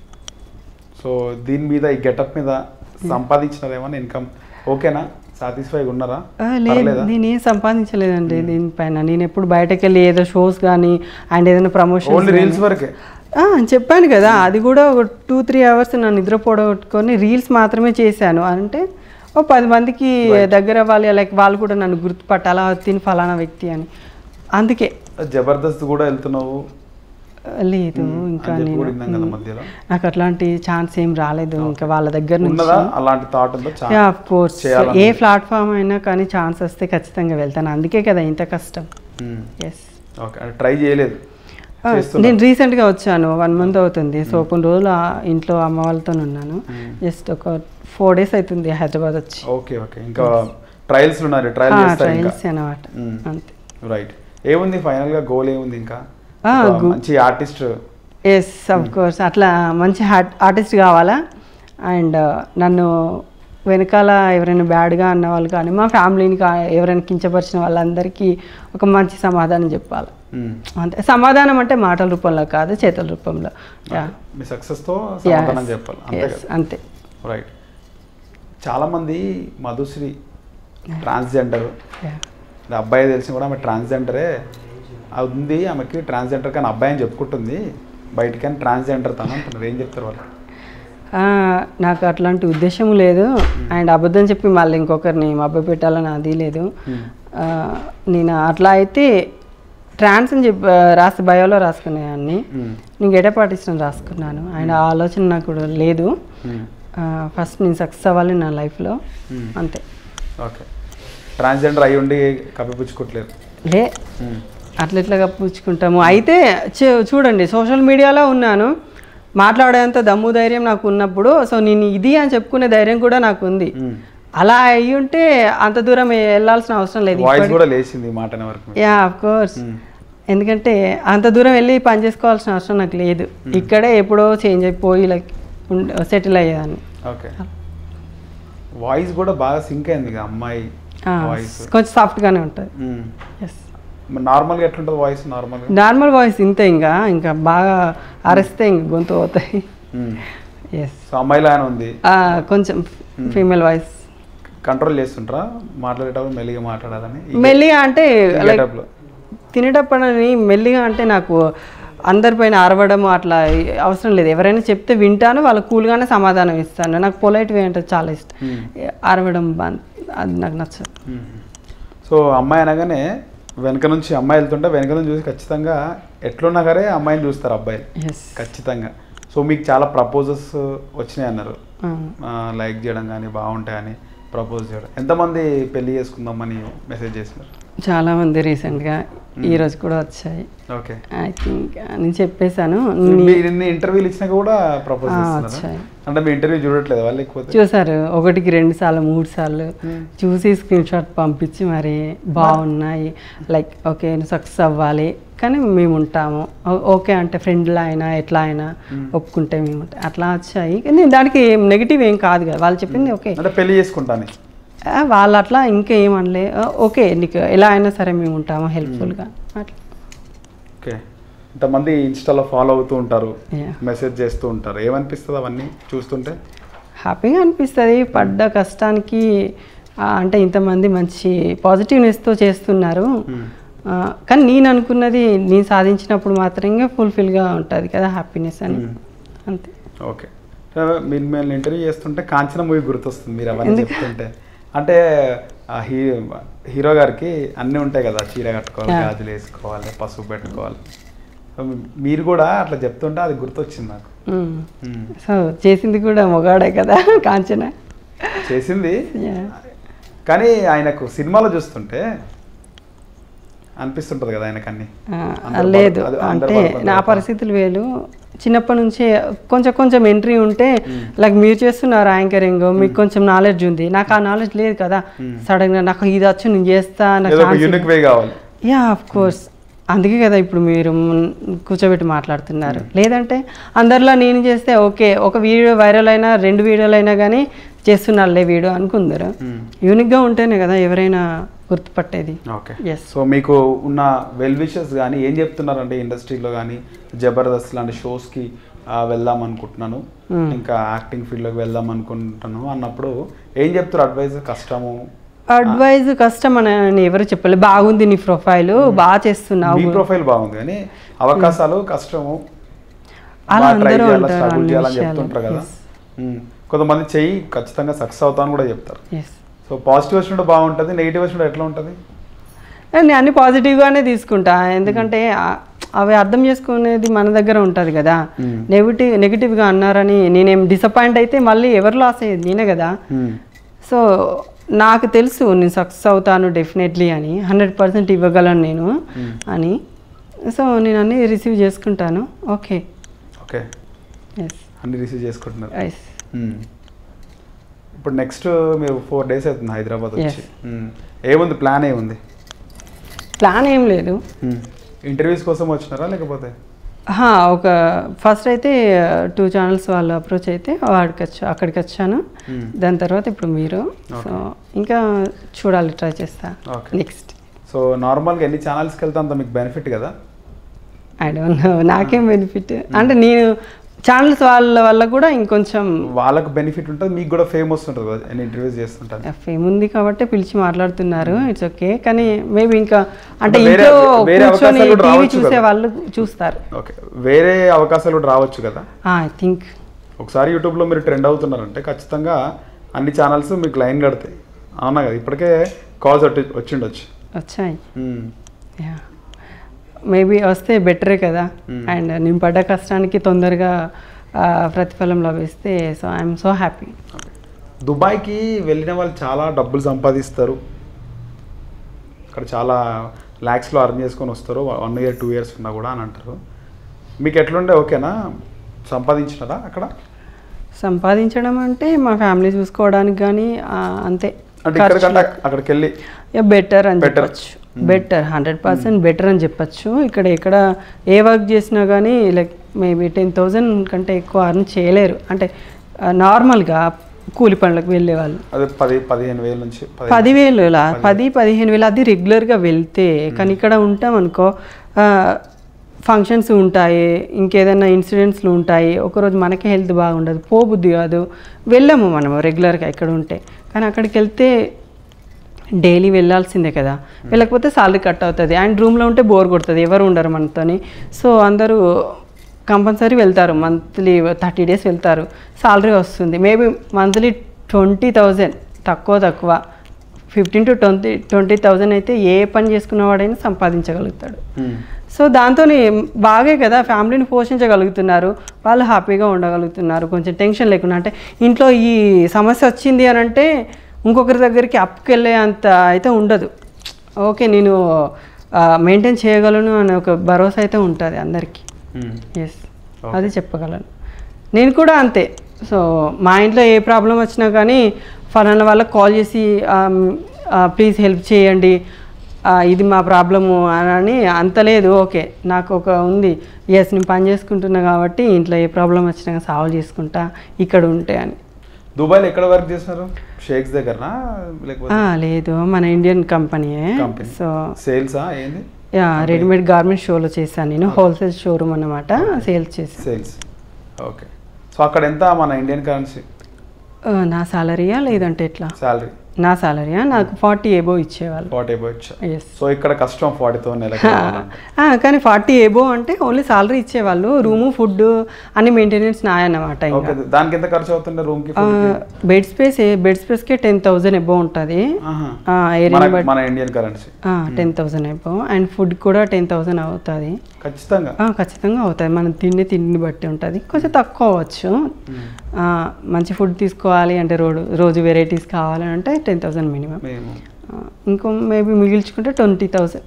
సో దీని మీద ఈ గెటప్ మీద సంపాదించినారు ఏమన్నా ఇన్కమ్ ఓకేనా సాటిస్ఫైగా ఉన్నారా ఆ, లేదు పర్లేదా నేనేం సంపాదించలేదండి దీనిపైన నేను ఎప్పుడు బయటకు వెళ్ళి ఏదో షోస్ కానీ అండ్ ఏదైనా ప్రమోషన్ ఓన్లీ రీల్స్ వరకే చెప్పాను కదా అది కూడా ఒక టూ త్రీ అవర్స్ నా నిద్ర పోగొట్టుకొని రీల్స్ మాత్రమే చేశాను అంటే ఓ పది మందికి దగ్గర వాళ్ళు లైక్ వాళ్ళు కూడా నన్ను గుర్తుపట్టాలా తిని ఫలానా వ్యక్తి అని అందుకే జబర్దస్త్ కూడా వెళ్తున్నావు లేదు ఇంకా అని చెప్పి నేను కూడా విన్నాం కదా మధ్యలో నాకు అట్లాంటి ఛాన్స్ ఏం రాలేదు ఇంకా వాళ్ళ దగ్గర నుంచి ఉన్నదా అలాంటి థాట్ ఉందో చాలా యా ఆఫ్ కోర్స్ చేయాలని ఏ ప్లాట్ఫామ్ అయినా కానీ ఛాన్స్ వస్తే ఖచ్చితంగా వెళ్తాను అందుకే కదా ఇంత కష్టం ఎస్ ఓకే అంటే ట్రై చేయలేదు చేస్తున్నా. నేను రీసెంట్గా వచ్చాను వన్ మంత్ అవుతుంది సో కొన్ని రోజులు ఆ ఇంట్లో అమ్మ వాళ్ళతో ఉన్నాను జస్ట్ ఒక ఫోర్ డేస్ అవుతుంది హైదరాబాద్ వచ్చి ఓకే ఓకే ఇంకా ట్రయల్స్ ఉన్నారు ట్రయల్ చేస్తారు ఇంకా ట్రయల్స్ అనమాట మ్మ్. అంతే రైట్ ఏముంది ఫైనల్ గా గోల్ ఏముంది ఇంకా ఆ, ఒక go- మంచి ఆర్టిస్ట్ ఎస్ అఫ్ కోర్స్ అట్లా మంచి ఆర్టిస్ట్ కావాలా అండ్ నన్ను వెనకాల ఎవరైనా బ్యాడ్గా అన్న వాళ్ళు కానీ మా ఫ్యామిలీని కా ఎవరైనా కించపరిచిన వాళ్ళందరికీ ఒక మంచి సమాధానం చెప్పాలి అంతే సమాధానం అంటే మాటల రూపంలో కాదు చేతల రూపంలో యా మీ సక్సెస్ తో సమాధానం చెప్పాలి అంతే ఎస్ కదా అంతే రైట్ చాలా మంది మధుశ్రీ ట్రాన్స్జెండర్ యా అబ్బాయి తెలిసి కూడా ఆమె ట్రాన్స్జెండరే అది ఉంది ఆమెకి ట్రాన్స్జెండర్ కానీ అబ్బాయి అని చెప్పుకుంటుంది బయటికని ట్రాన్స్జెండర్ తను అంటున్నారు ఏం చెప్తారు వాళ్ళు ఆ, నాకు అట్లాంటి ఉద్దేశం లేదు అండ్ అబద్ధం చెప్పి మళ్ళీ ఇంకొకరిని మభ్య పెట్టాలని అది లేదు ఆ, నేను అట్లా అయితే ట్రాన్స్ అని చెప్పి రాసి బయోలో రాసుకునేదాన్ని మ్మ్. నేను గెటప్ ఆర్టిస్ట్ అని రాసుకున్నాను అండ్ ఆ ఆలోచన నాకు లేదు మ్మ్. ఫస్ట్ నేను సక్సెస్ అవ్వాలి నా లైఫ్లో మ్మ్. అంతే ఓకే ట్రాన్స్జెండర్ అయి ఉండి కప్పిపుచ్చుకోవట్లేదు లే మ్మ్. అట్లా ఎట్లా పుచ్చుకుంటాము అయితే చూ- చూడండి సోషల్ మీడియాలో ఉన్నాను మాట్లాడేంత దమ్ము ధైర్యం నాకు ఉన్నప్పుడు సో నేను ఇది అని చెప్పుకునే ధైర్యం కూడా నాకు ఉంది మ్మ్. అలా అయ్యి ఉంటే అంత దూరం వెళ్ళాల్సిన అవసరం లేదు వాయిస్ ఇప్పటి- కూడా లేచింది ఈ మాట అనే వరకు యా ఆఫ్ కోర్స్ మ్మ్. ఎందుకంటే అంత దూరం వెళ్ళి పని చేసుకోవాల్సిన అవసరం నాకు లేదు ఇక్కడే ఎప్పుడో చేంజ్ అయిపోయి లైక్ సెటిల్ అయ్యేదాన్ని ఓకే వాయిస్ కూడా బాగా సింక్ అయింది ఇక అమ్మాయి ఆ, వాయిస్ కొంచెం సాఫ్ట్గానే ఉంటుంది ఎస్ నార్మల్గా ఎట్లుంటుంది వాయిస్ నార్మల్గా నార్మల్ వాయిస్ ఇంతే ఇంకా ఇంకా బాగా అరిస్తే ఇంక గొంతు పోతాయి ఎస్ సో అమ్మాయిలానే ఉంది కొంచెం ఫీమేల్ వాయిస్ కంట్రోల్ చేస్తుంటారా మాట్లాడేటప్పుడు మెల్లిగా మాట్లాడాలని ఈ- మెల్లిగా అంటే ఈ లైక్ getup లో. తినేటప్పుడని మెల్లిగా అంటే నాకు అందరిపైన అరవడం అట్లా అవసరం లేదు ఎవరైనా చెప్తే వింటాను వాళ్ళు కూల్గానే సమాధానం ఇస్తాను నాకు పొలైట్ వే అంటే చాలా ఇష్టం Hmm. అరవడం బా- అది నాకు నచ్చదు మ్మ్. సో అమ్మాయి అనగానే వెనక నుంచి అమ్మాయి వెళ్తుంటే వెనక నుంచి చూసి ఖచ్చితంగా ఎట్లున్నా సరే అమ్మాయిని చూస్తారు అబ్బాయిలు ఎస్ ఖచ్చితంగా సో మీకు చాలా ప్రపోజల్స్ వచ్చినాయి అన్నారు లైక్ చేయడం కానీ బాగుంటాయని ప్రపోజ్ చేయడం ఎంతమంది పెళ్లి చేసుకుందామని మెసేజ్ చేసినారు చాలా మంది రీసెంట్గా ఈ రోజు కూడా వచ్చాయి ఓకే ఐ థింక్ నేను చెప్పేశాను మీరు ఇన్ని ఇంటర్వ్యూలు ఇచ్చినాక కూడా ప్రపోజ్ ఆ, చేస్తున్నారా వచ్చాయి. అంటే మీ ఇంటర్వ్యూ చూడట్లేదు వాళ్ళు లేకపోతే చూసారు ఒకటికి రెండు సార్లు మూడు సార్లు చూసి స్క్రీన్ షాట్ పంపించి మరి బాగున్నాయి లైక్ ఓకే నువ్వు సక్సెస్ అవ్వాలి కానీ మేము ఉంటాము ఓ- ఓకే అంటే ఫ్రెండ్లా అయినా ఎట్లా అయినా ఒప్పుకుంటే మేము ఉంటాం అట్లా వచ్చాయి కానీ దానికి ఏం నెగిటివ్ ఏం కాదు కదా వాళ్ళు చెప్పింది ఓకే అంటే పెళ్లి చేసుకుంటాను ఆ, వాళ్ళు అట్లా ఇంకా ఏమనలే ఆ, ఓకే నీకు ఎలా అయినా సరే మేము ఉంటాము హెల్ప్ఫుల్గా అట్లా ఓకే ఇంతమంది ఇన్స్టాలో ఫాలో అవుతూ ఉంటారు Yeah. మెసేజ్ చేస్తూ ఉంటారు ఏమనిపిస్తుంది అవన్నీ చూస్తుంటే హ్యాపీగా అనిపిస్తుంది పడ్డ కష్టానికి ఆ, అంటే ఇంతమంది మంచి పాజిటివ్నెస్తో చేస్తున్నారు ఆ, కానీ నేను అనుకున్నది నేను సాధించినప్పుడు మాత్రమే ఫుల్ఫిల్గా ఉంటుంది కదా హ్యాపీనెస్ అని అంతే ఓకే మీరు మిమ్మల్ని ఇంటర్వ్యూ చేస్తుంటే కాంచన మూవీ గుర్తొస్తుంది మీరు అవన్నీ చెప్తుంటే అంటే ఆ హీ హీరో గారికి అన్నీ ఉంటాయి కదా చీర కట్టుకోవాలి Yeah. గాజులు వేసుకోవాలి పసుపు పెట్టుకోవాలి సో మీరు కూడా అట్లా చెప్తుంటే అది గుర్తొచ్చింది నాకు మ్మ్. మ్మ్. సో చేసింది కూడా మొగాడే కదా కాంచన చేసింది Yeah. కానీ ఆయనకు సినిమాలో చూస్తుంటే అనిపిస్తుంటది కదా ఆయనకు అన్ని ఆ, అందరు లేదు బాగా- అది అందరు అంటే బాగా నా కొంచెం- పరిస్థితులు వేలు చిన్నప్పటి నుంచే కొంచెం కొంచెం ఎంట్రీ ఉంటే లైక్ మీరు చేస్తున్నారు యాంకరింగ్ మీకు కొంచెం నాలెడ్జ్ ఉంది నాకు ఆ నాలెడ్జ్ లేదు కదా సడన్ గా నాకు ఇది వచ్చు నేను చేస్తా నాకు ఏదో ఒక ఛాన్స్ యూనిక్ వే కావాలి యా ఆఫ్ కోర్స్ అందుకే కదా ఇప్పుడు మీరు మున్- కూర్చోబెట్టి మాట్లాడుతున్నారు లేదంటే అందరిలో నేను చేస్తే ఓకే ఒక వీడియో వైరల్ అయినా రెండు వీడియోలు అయినా కానీ చేస్తున్నారులే వీడియో అనుకుందరు యూనిక్గా ఉంటేనే కదా ఎవరైనా గుర్తుపట్టేది ఓకే ఎస్ సో మీకు ఉన్న వెల్ విషెస్ కానీ ఏం చెప్తున్నారంటే ఇండస్ట్రీలో కానీ జబర్దస్త్ లాంటి షోస్కి వెళ్దాం అనుకుంటున్నాను ఇంకా యాక్టింగ్ ఫీల్డ్లోకి వెళ్దాం అనుకుంటున్నాను అన్నప్పుడు ఏం చెప్తారు అడ్వైజ్ కష్టము అడ్వైజ్ కష్టం అని అని ఎవరు చెప్పలేదు బాగుంది నీ ప్రొఫైల్ బాగా మీ చేస్తున్నావు ప్రొఫైల్ బాగుంది కానీ అవకాశాలు కష్టము అలా బాగా try అందరూ చేయాలా, అంటారు struggle అన్ని చేయాలని విషయాలు. చెప్తుంటారు కదా Yes. ఉమ్. కొంతమంది చెయ్యి ఖచ్చితంగా సక్సెస్ అవుతాను కూడా చెప్తారు ఎస్ సో పాజిటివ్ వచ్చినట్టు బాగుంటుంది నెగిటివ్ వచ్చినట్టు ఎట్లా ఉంటుంది నేను అన్ని పాజిటివ్గానే తీసుకుంటా ఎందుకంటే ఆ- అవి అర్థం చేసుకునేది మన దగ్గర ఉంటుంది కదా Hmm. నెగిటివ్ నెగిటివ్గా అన్నారని నేనేం డిసప్పాయింట్ అయితే మళ్ళీ ఎవరు లాస్ అయ్యేది నేనే కదా మ్మ్. సో నాకు తెలుసు నేను సక్సెస్ అవుతాను డెఫినెట్లీ అని హండ్రెడ్ పర్సెంట్ ఇవ్వగలను నేను అని సో నేను అన్నీ రిసీవ్ చేసుకుంటాను ఓకే ఓకే ఎస్ అన్ని రిసీవ్ చేసుకుంటున్నారు ఎస్ మ్మ్. ఇప్పుడు నెక్స్ట్ మీరు ఫోర్ డేస్ అవుతుంది హైదరాబాద్ Yes. వచ్చి మ్మ్. ఏముంది ప్లాన్ ఏముంది ప్లాన్ ఏం లేదు ఇంటర్వ్యూస్ కోసం వచ్చినారా లేకపోతే హా, ఒక ఫస్ట్ అయితే టూ ఛానల్స్ వాళ్ళు అప్రోచ్ అయితే వాడికి వచ్చా అక్కడికి వచ్చాను Hmm. దాని తర్వాత ఇప్పుడు మీరు సో ఇంకా చూడాలి ట్రై చేస్తా Okay. నెక్స్ట్ సో నార్మల్గా ఎన్ని ఛానల్స్కి వెళ్తే అంత మీకు బెనిఫిట్ కదా ఐ డోంట్ నో నాకేం బెనిఫిట్ అంటే నేను ఛానల్స్ వాళ్ళ వల్ల కూడా ఇంకొంచెం వాళ్ళకు బెనిఫిట్ ఉంటుంది మీకు కూడా ఫేమ్ వస్తుంటుంది కదా నేను ఇంటర్వ్యూస్ చేస్తుంటాను ఫేమ్ ఉంది కాబట్టి పిలిచి మాట్లాడుతున్నారు ఇట్స్ ఓకే కానీ మేబీ ఇంకా అంటే అంటే వేరే- ఇంట్లో వేరే కూర్చొని అవకాశాలు కూడా టీవీ రావచ్చు చూసే కదా. వాళ్ళు చూస్తారు ఓకే వేరే అవకాశాలు కూడా రావచ్చు కదా ఐ థింక్ ఒకసారి యూట్యూబ్లో మీరు ట్రెండ్ అవుతున్నారంటే ఖచ్చితంగా అన్ని ఛానల్స్ మీకు లైన్ కడతాయి అవునా కదా ఇప్పటికే కాల్స్ వచ్చి వచ్చిండొచ్చు వచ్చాయి మ్మ్. యా మేబీ వస్తే బెటరే కదా Hmm. అండ్ నేను పడ్డ కష్టానికి తొందరగా ఆ, ప్రతిఫలం లభిస్తే so I'm so happy okay. దుబాయ్కి వెళ్ళిన వాళ్ళు చాలా డబ్బులు సంపాదిస్తారు అక్కడ చాలా ల్యాక్స్లో అర్న్ చేసుకొని వస్తారు వన్ ఇయర్ టూ ఇయర్స్ ఉన్నా కూడా అని అంటారు మీకు ఎట్లుండే ఓకేనా సంపాదించినారా అక్కడ సంపాదించడం అంటే మా ఫ్యామిలీ చూసుకోవడానికి కానీ అంతే అంటే ఇక్కడికంటే అక్కడికి వెళ్ళి బెటర్ అని Better. చెప్పచ్చు బెటర్ హండ్రెడ్ పర్సెంట్ బెటర్ అని చెప్పచ్చు ఇక్కడ ఎక్కడ ఏ వర్క్ చేసినా కానీ లైక్ మేబీ టెన్ థౌజండ్ కంటే ఎక్కువ అర్న్ చేయలేరు అంటే నార్మల్గా కూలి పనులకు వెళ్ళే వాళ్ళు అదే పది పదిహేను వేల నుంచి పదిహేను- పదివేలు ఇలా పది పదిహేను వేలు అది రెగ్యులర్గా వెళ్తే కానీ ఇక్కడ ఉంటాం అనుకో ఫంక్షన్స్ ఉంటాయి ఇంకేదైనా ఇన్సిడెంట్స్లు ఉంటాయి ఒకరోజు మనకే హెల్త్ బాగుండదు పోబుద్ది కాదు వెళ్ళము మనం రెగ్యులర్గా ఇక్కడ ఉంటే కానీ అక్కడికి వెళ్తే డైలీ వెళ్ళాల్సిందే కదా వెళ్ళకపోతే సాలరీ కట్ అవుతుంది అండ్ రూమ్లో ఉంటే బోర్ కొడుతుంది ఎవరు ఉండరు మనతోని సో అందరూ కంపల్సరీ వెళ్తారు మంత్లీ థర్టీ డేస్ వెళ్తారు సాలరీ వస్తుంది మేబీ మంత్లీ ట్వంటీ థౌజండ్ తక్కువ తక్కువ fifteen to twenty twenty thousand అయితే ఏ పని చేసుకున్నవాడైనా సంపాదించగలుగుతాడు మ్మ్. సో దాంతో బాగే కదా ఫ్యామిలీని పోషించగలుగుతున్నారు వాళ్ళు హ్యాపీగా ఉండగలుగుతున్నారు కొంచెం టెన్షన్ లేకుండా అంటే ఇంట్లో ఈ సమస్య వచ్చింది అని అంటే ఇంకొకరి దగ్గరికి అప్పుకెళ్ళే అంత అయితే ఉండదు ఓకే నేను మెయింటైన్ చేయగలను అనే ఒక భరోసా అయితే ఉంటుంది అందరికీ మ్మ్. ఎస్ అది చెప్పగలను నేను కూడా అంతే సో మా ఇంట్లో ఏ ప్రాబ్లం వచ్చినా కానీ ఫలానా వాళ్ళకి కాల్ చేసి ప్లీజ్ హెల్ప్ చేయండి ఆ, ఇది మా ప్రాబ్లము అని అంత లేదు ఓకే నాకు ఒక ఉంది ఎస్ నేను పని చేసుకుంటున్నా కాబట్టి ఇంట్లో ఏ ప్రాబ్లం వచ్చినా సాల్వ్ చేసుకుంటా ఇక్కడ ఉంటే అని దుబాయ్లో ఎక్కడ వర్క్ చేస్తున్నారు షేక్స్ దగ్గరనా లేకపోతే ఆ, లేదు మన ఇండియన్ కంపెనీయే కంపెనీ సో సేల్సా ఏంది యా రెడీమేడ్ గార్మెంట్ షోలో చేశాను నేను హోల్సేల్ షోరూమ్ అన్నమాట సేల్స్ చేశాను సేల్స్ ఓకే సో అక్కడ ఎంత మన ఇండియన్ కరెన్సీ ఆ, నా సాలరీయా లేదంటే ఎట్లా శాలరీ నా సాలరీయా నాకు ఫార్టీ ఏబో ఇచ్చేవాళ్ళు ఫార్టీ వచ్చా ఎస్ సో ఇక్కడ కష్టం ఫార్టీతో నెలకి కానీ ఫార్టీ ఏబో అంటే ఓన్లీ సాలరీ ఇచ్చేవాళ్ళు రూము ఫుడ్ అన్ని మెయింటెనెన్స్ నాయన్నమాట ఓకే ఇంకా దానికి ఎంత ఖర్చు అవుతుండే రూమ్ కి బెడ్ స్పేస్ బెడ్ స్పేస్కే టెన్ థౌజండ్ ఎబో ఉంటుంది ఏరియాని మన బట్టి మన Indian currency ten thousand above and food కూడా టెన్ థౌజండ్ అవుతుంది ఖచ్చితంగా ఆ, ఖచ్చితంగా అవుతుంది మనం తిండి తిండిని బట్టి ఉంటుంది కొంచెం తక్కువ అవ్వచ్చు ఆ, మంచి ఫుడ్ తీసుకోవాలి అంటే రోజు రోజు వెరైటీస్ కావాలని అంటే టెన్ థౌజండ్ మినిమం మేము ఇంకో మేబీ మిగిల్చుకుంటే twenty thousand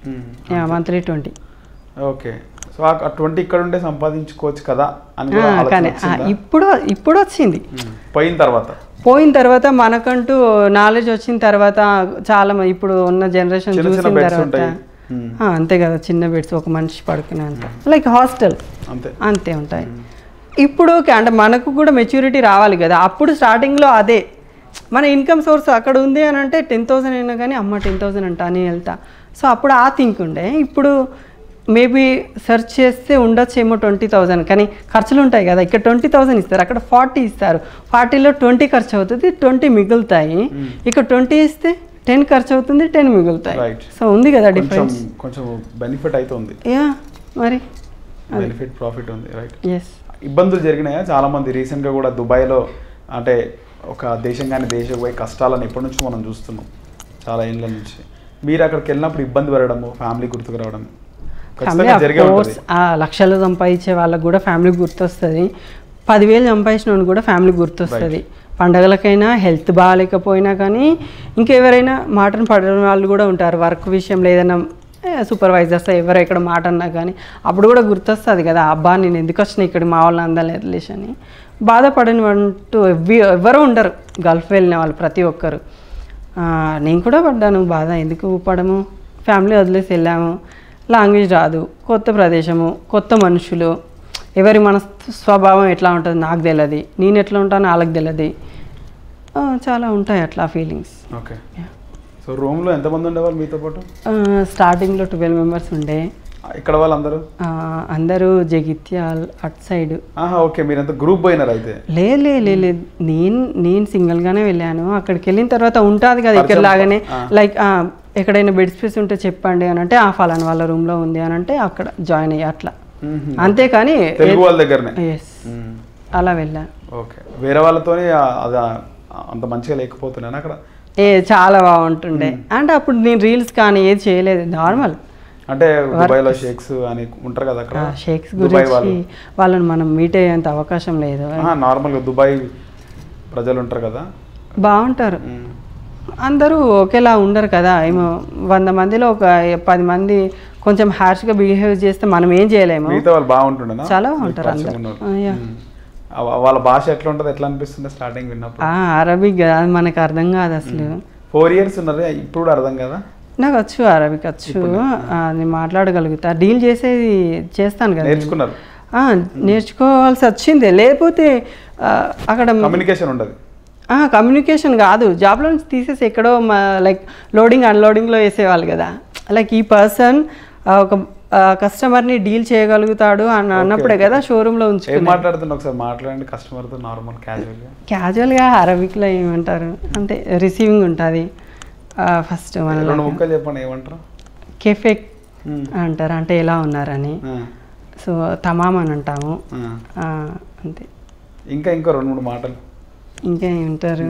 monthly twenty okay so ఆ ట్వంటీ ఇక్కడ ఉండే సంపాదించుకోవచ్చు కదా అని కూడా ఆలోచన కానీ ఆ, వచ్చిందా? ఇప్పుడు ఇప్పుడు వచ్చింది మ్మ్. పోయిన తర్వాత పోయిన తర్వాత మనకంటూ నాలెడ్జ్ వచ్చిన తర్వాత చాలా మ- ఇప్పుడు ఉన్న జనరేషన్ చిన్న చిన్న చూసిన బెడ్స్ తర్వాత ఉంటాయి మ్మ్. ఆ, అంతే కదా చిన్న బెడ్స్ ఒక మనిషి పడుకునేంత లైక్ హాస్టల్ అంతే అంతే ఉంటాయి ఇప్పుడు ఓకే అంటే మనకు కూడా మెచ్యూరిటీ రావాలి కదా అప్పుడు స్టార్టింగ్లో అదే మన ఇన్కమ్ సోర్స్ అక్కడ ఉంది అని అంటే టెన్ థౌసండ్ అయినా కానీ అమ్మ టెన్ థౌసండ్ అంట అని వెళ్తా సో అప్పుడు ఆ థింక్ ఉండే ఇప్పుడు మేబీ సెర్చ్ చేస్తే ఉండొచ్చేమో ట్వంటీ థౌసండ్ కానీ ఖర్చులు ఉంటాయి కదా ఇక్కడ ట్వంటీ థౌసండ్ ఇస్తారు అక్కడ ఫార్టీ ఇస్తారు ఫార్టీలో ట్వంటీ ఖర్చు అవుతుంది ట్వంటీ మిగులుతాయి ఇక్కడ ట్వంటీ ఇస్తే టెన్ ఖర్చు అవుతుంది టెన్ మిగులుతాయి Right. సో ఉంది కదా కొంచెం డిఫరెన్స్ కొంచెం బెనిఫిట్ అయితే ఉంది యా మరి బెనిఫిట్ ప్రాఫిట్ ఉంది రైట్ ఎస్ ఇబ్బందులు జరిగినాయా చాలా మంది రీసెంట్గా కూడా దుబాయ్లో అంటే ఒక దేశం కానీ దేశం పోయి కష్టాలను ఎప్పటి నుంచో మనం చూస్తున్నాం చాలా ఏళ్ళ నుంచి మీరు అక్కడికి వెళ్ళినప్పుడు ఇబ్బంది పడడము ఫ్యామిలీ గుర్తుకు రావడం ఖచ్చితంగా ఫ్యామిలీ జరిగే కోర్స్ ఉంటుంది ఆ లక్షలు సంపాదించే వాళ్ళకి కూడా ఫ్యామిలీ గుర్తొస్తుంది పదివేలు సంపాదించిన వాడికి కూడా ఫ్యామిలీ గుర్తొస్తుంది పండగలకైనా హెల్త్ బాగాలేకపోయినా కానీ ఇంకెవరైనా మాటను పడిన వాళ్ళు కూడా ఉంటారు వర్క్ విషయంలో ఏదైనా సూపర్వైజర్స్ ఎవరు ఎక్కడ మాట అన్నా కానీ అప్పుడు కూడా గుర్తొస్తుంది కదా అబ్బా నేను ఎందుకు వచ్చిన ఇక్కడ మా వాళ్ళని అందలేదు లేచి అని బాధపడని అంటూ ఎవ్వి ఎవ్వరూ ఉండరు గల్ఫ్ వెళ్ళిన వాళ్ళు ప్రతి ఒక్కరు ఆ, నేను కూడా పడ్డాను బాధ ఎందుకు పడము ఫ్యామిలీ వదిలేసి వెళ్ళాము లాంగ్వేజ్ రాదు కొత్త ప్రదేశము కొత్త మనుషులు ఎవరి మన స్వభావం ఎట్లా ఉంటుంది నాకు తెలియదు నేను ఎట్లా ఉంటానో వాళ్ళకి తెలియదు ఆ, చాలా ఉంటాయి అట్లా ఫీలింగ్స్ ఓకే సో రూమ్లో ఎంతమంది ఉండేవాళ్ళు మీతో పాటు స్టార్టింగ్లో ట్వెల్వ్ మెంబర్స్ ఉండే ఇక్కడ వాళ్ళందరూ ఆ, అందరూ జగిత్యాల్ అట్ సైడ్ ఆహా ఓకే మీరంతా గ్రూప్ పోయినారు అయితే లే లే లే లే. నేను నేను సింగిల్గానే వెళ్ళాను అక్కడికి వెళ్ళిన తర్వాత ఉంటుంది కదా ఇక్కడ పరిచయం. లాగానే ఆ. లైక్ ఆ, ఎక్కడైనా బెడ్ స్పేస్ ఉంటే చెప్పండి అని అంటే ఆ ఫలానా వాళ్ళ రూమ్లో ఉంది అని అంటే అక్కడ జాయిన్ అయ్యి అట్లా మ్మ్. అంతేకాని తెలుగు వాళ్ళ దగ్గరనే ఎస్ మ్మ్. అలా వెళ్ళాను ఓకే వేరే వాళ్ళతోని ఆ- అది ఆ- అంత మంచిగా లేకపోతున్నాను అక్కడ ఏ చాలా బాగుంటుండే అంటే అప్పుడు నేను రీల్స్ కానీ ఏది చేయలేదు నార్మల్ అంటే దుబాయ్లో షేక్స్ అని ఉంటారు కదా అక్కడ షేక్స్ దుబాయ్ గురించి వాళ్ళు వాళ్ళని మనం మీట్ అయ్యేంత అవకాశం లేదు ఆహా, నార్మల్గా దుబాయ్ ప్రజలు ఉంటారు కదా బాగుంటారు మ్మ్. అందరూ ఒకేలా ఉండరు కదా ఏమో వంద మందిలో ఒక పది మంది కొంచెం హార్ష్గా బిహేవ్ చేస్తే మనం ఏం చేయలేము మిగతా వాళ్ళు బాగుంటుండేనా చాలా మీకు బాగుంటారు పరిచయం అందరూ. ఉన్నోళ్ళు. ఆ, యా. మ్మ్. ఆ- వాళ్ళ భాష ఎట్లా ఉంటుంది ఎట్లా అనిపిస్తుంది స్టార్టింగ్ విన్నప్పుడు ఆ, అరబిక్ కదా అది మనకు అర్థం కాదు అసలు ఫోర్ ఇయర్స్ ఉన్నారు ఇప్పుడు కూడా అర్థం కదా నాకు వచ్చు అరబిక్ వచ్చు ఆ, నేను మాట్లాడగలుగుతా డీల్ చేసేది చేస్తాను కదా నేను. నేర్చుకున్నారు ఆ, నేర్చుకోవాల్సి వచ్చింది లేకపోతే ఆ, అక్కడ కమ్యూనికేషన్ ఉండదు కమ్యూనికేషన్ కాదు జాబ్లో నుంచి తీసేసి ఎక్కడో లైక్ లోడింగ్ అన్లోడింగ్లో వేసేవాళ్ళు కదా లైక్ ఈ పర్సన్ ఒక కస్టమర్ని డీల్ చేయగలుగుతాడు అని అన్నప్పుడే కదా షోరూంలో ఏం ఉంచుకుని మాట్లాడుతున్నా ఒకసారి మాట్లాడండి కస్టమర్తో నార్మల్ క్యాజువల్గా క్యాజువల్గా అరబిక్లో ఏమంటారు అంటే రిసీవింగ్ ఉంటుంది ఫస్ట్ మన రెండు ముక్కలు చెప్పండి ఏమంటారు కెఫెక్ మ్మ్. అంటారు అంటే ఎలా ఉన్నారని ఆ, సో తమామ్ అని అంటాము ఆ. ఆ, అంతే ఇంకా ఇంకో రెండు మూడు మాటలు ఇంకా ఏమంటారు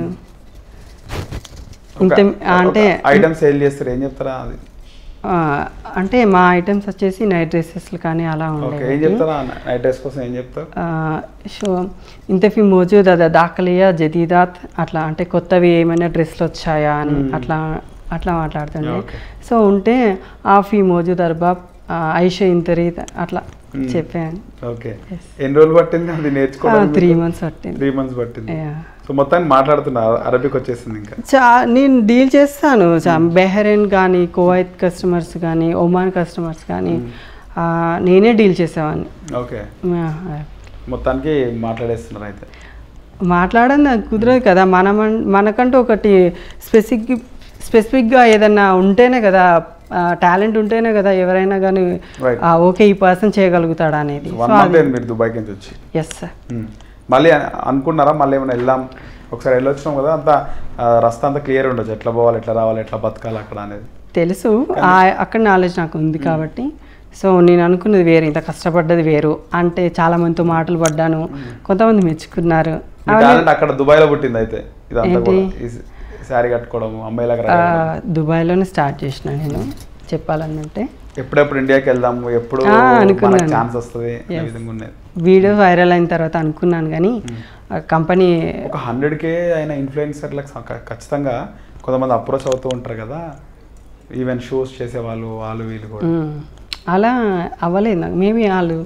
ఇంత అంటే ఐటమ్ సేల్ చేస్తారు ఏం చెప్తారా అది ఆ, అంటే మా ఐటమ్స్ వచ్చేసి నైట్ డ్రెస్సెస్లు కానీ అలా ఓకే ఏం ఉండేవి చెప్తారా నైట్ డ్రెస్ కోసం ఏం చెప్తారు సో ఇంతఫీ మోజూద్ అదా దాఖలియా జదీదాత్ అట్లా అంటే కొత్తవి ఏమైనా డ్రెస్లు వచ్చాయా అని Hmm. అట్లా అట్లా మాట్లాడుతుండే Okay. సో ఉంటే ఆ ఫీ మోజూద్ అర్బాబ్ ఐష ఇంతరీ అట్లా Hmm. చెప్పాను ఓకే ఎన్ని రోజులు పట్టింది అది నేర్చుకోవడానికి త్రీ మంత్స్ పట్టింది త్రీ మంత్స్ పట్టింది Yeah. సో మొత్తానికి మాట్లాడుతున్నా అరబిక్ వచ్చేసింది ఇంకా చా నేను డీల్ చేస్తాను చా బెహరెన్ కానీ కువైత్ కస్టమర్స్ కానీ ఒమాన్ కస్టమర్స్ కానీ ఆ, నేనే డీల్ చేసేవాడిని ఓకే ఆ, మొత్తానికి మాట్లాడేస్తున్నారు అయితే మాట్లాడడం నాకు కుదరదు కదా మనం మనకంటూ ఒకటి స్పెసిఫిక్ స్పెసిఫిక్గా ఏదన్నా ఉంటేనే కదా టాలెంట్ ఉంటేనే కదా ఎవరైనా కానీ Right. ఓకే ఈ పర్సన్ చేయగలుగుతాడా అనేది వన్ మంత్ అయింది మీరు దుబాయ్కి నుంచి వచ్చి ఎస్ సార్ మ్మ్. మళ్ళీ అ- అనుకున్నారా మళ్ళీ ఏమైనా వెళ్దాం ఒకసారి వెళ్ళొచ్చినాం కదా అంతా ఆ, రస్తా అంతా క్లియర్ ఉండొచ్చు ఎట్లా పోవాలి ఎట్లా రావాలి ఎట్లా బతకాలి అక్కడ అనేది తెలుసు ఆ- అక్కడ నాలెడ్జ్ నాకు ఉంది కాబట్టి సో నేను అనుకున్నది వేరు ఇంత కష్టపడ్డది వేరు అంటే చాలా మందితో మాటలు పడ్డాను కొంతమంది మెచ్చుకున్నారు మీ టాలెంట్ అక్కడ దుబాయ్లో పుట్టింది అయితే ఇదంతా ఏంటి? కూడా ఈ శారీ కట్టుకోవడం అమ్మాయిలాగా ఆ, రెడీ అవ్వడం. దుబాయ్లోనే స్టార్ట్ చేసిన నేను చెప్పాలనంటే ఎప్పుడెప్పుడు ఇండియాకి వెళ్దాము ఎప్పుడు ఆ, మనకు అనుకున్నాను. ఛాన్స్ వస్తుంది అనే Yes. విధంగా ఉన్నది వీడియో వైరల్ అయిన తర్వాత అనుకున్నాను కానీ కంపెనీ ఒక హండ్రెడ్ కే అయిన ఇన్ఫ్లుయెన్సర్లకు స- ఖచ్చితంగా కొంతమంది అప్రోచ్ అవుతూ ఉంటారు కదా ఈవెన్ షోస్ చేసేవాళ్ళు వాళ్ళు వీళ్ళు కూడా అలా అవ్వలేదు నాకు మేబీ వాళ్ళు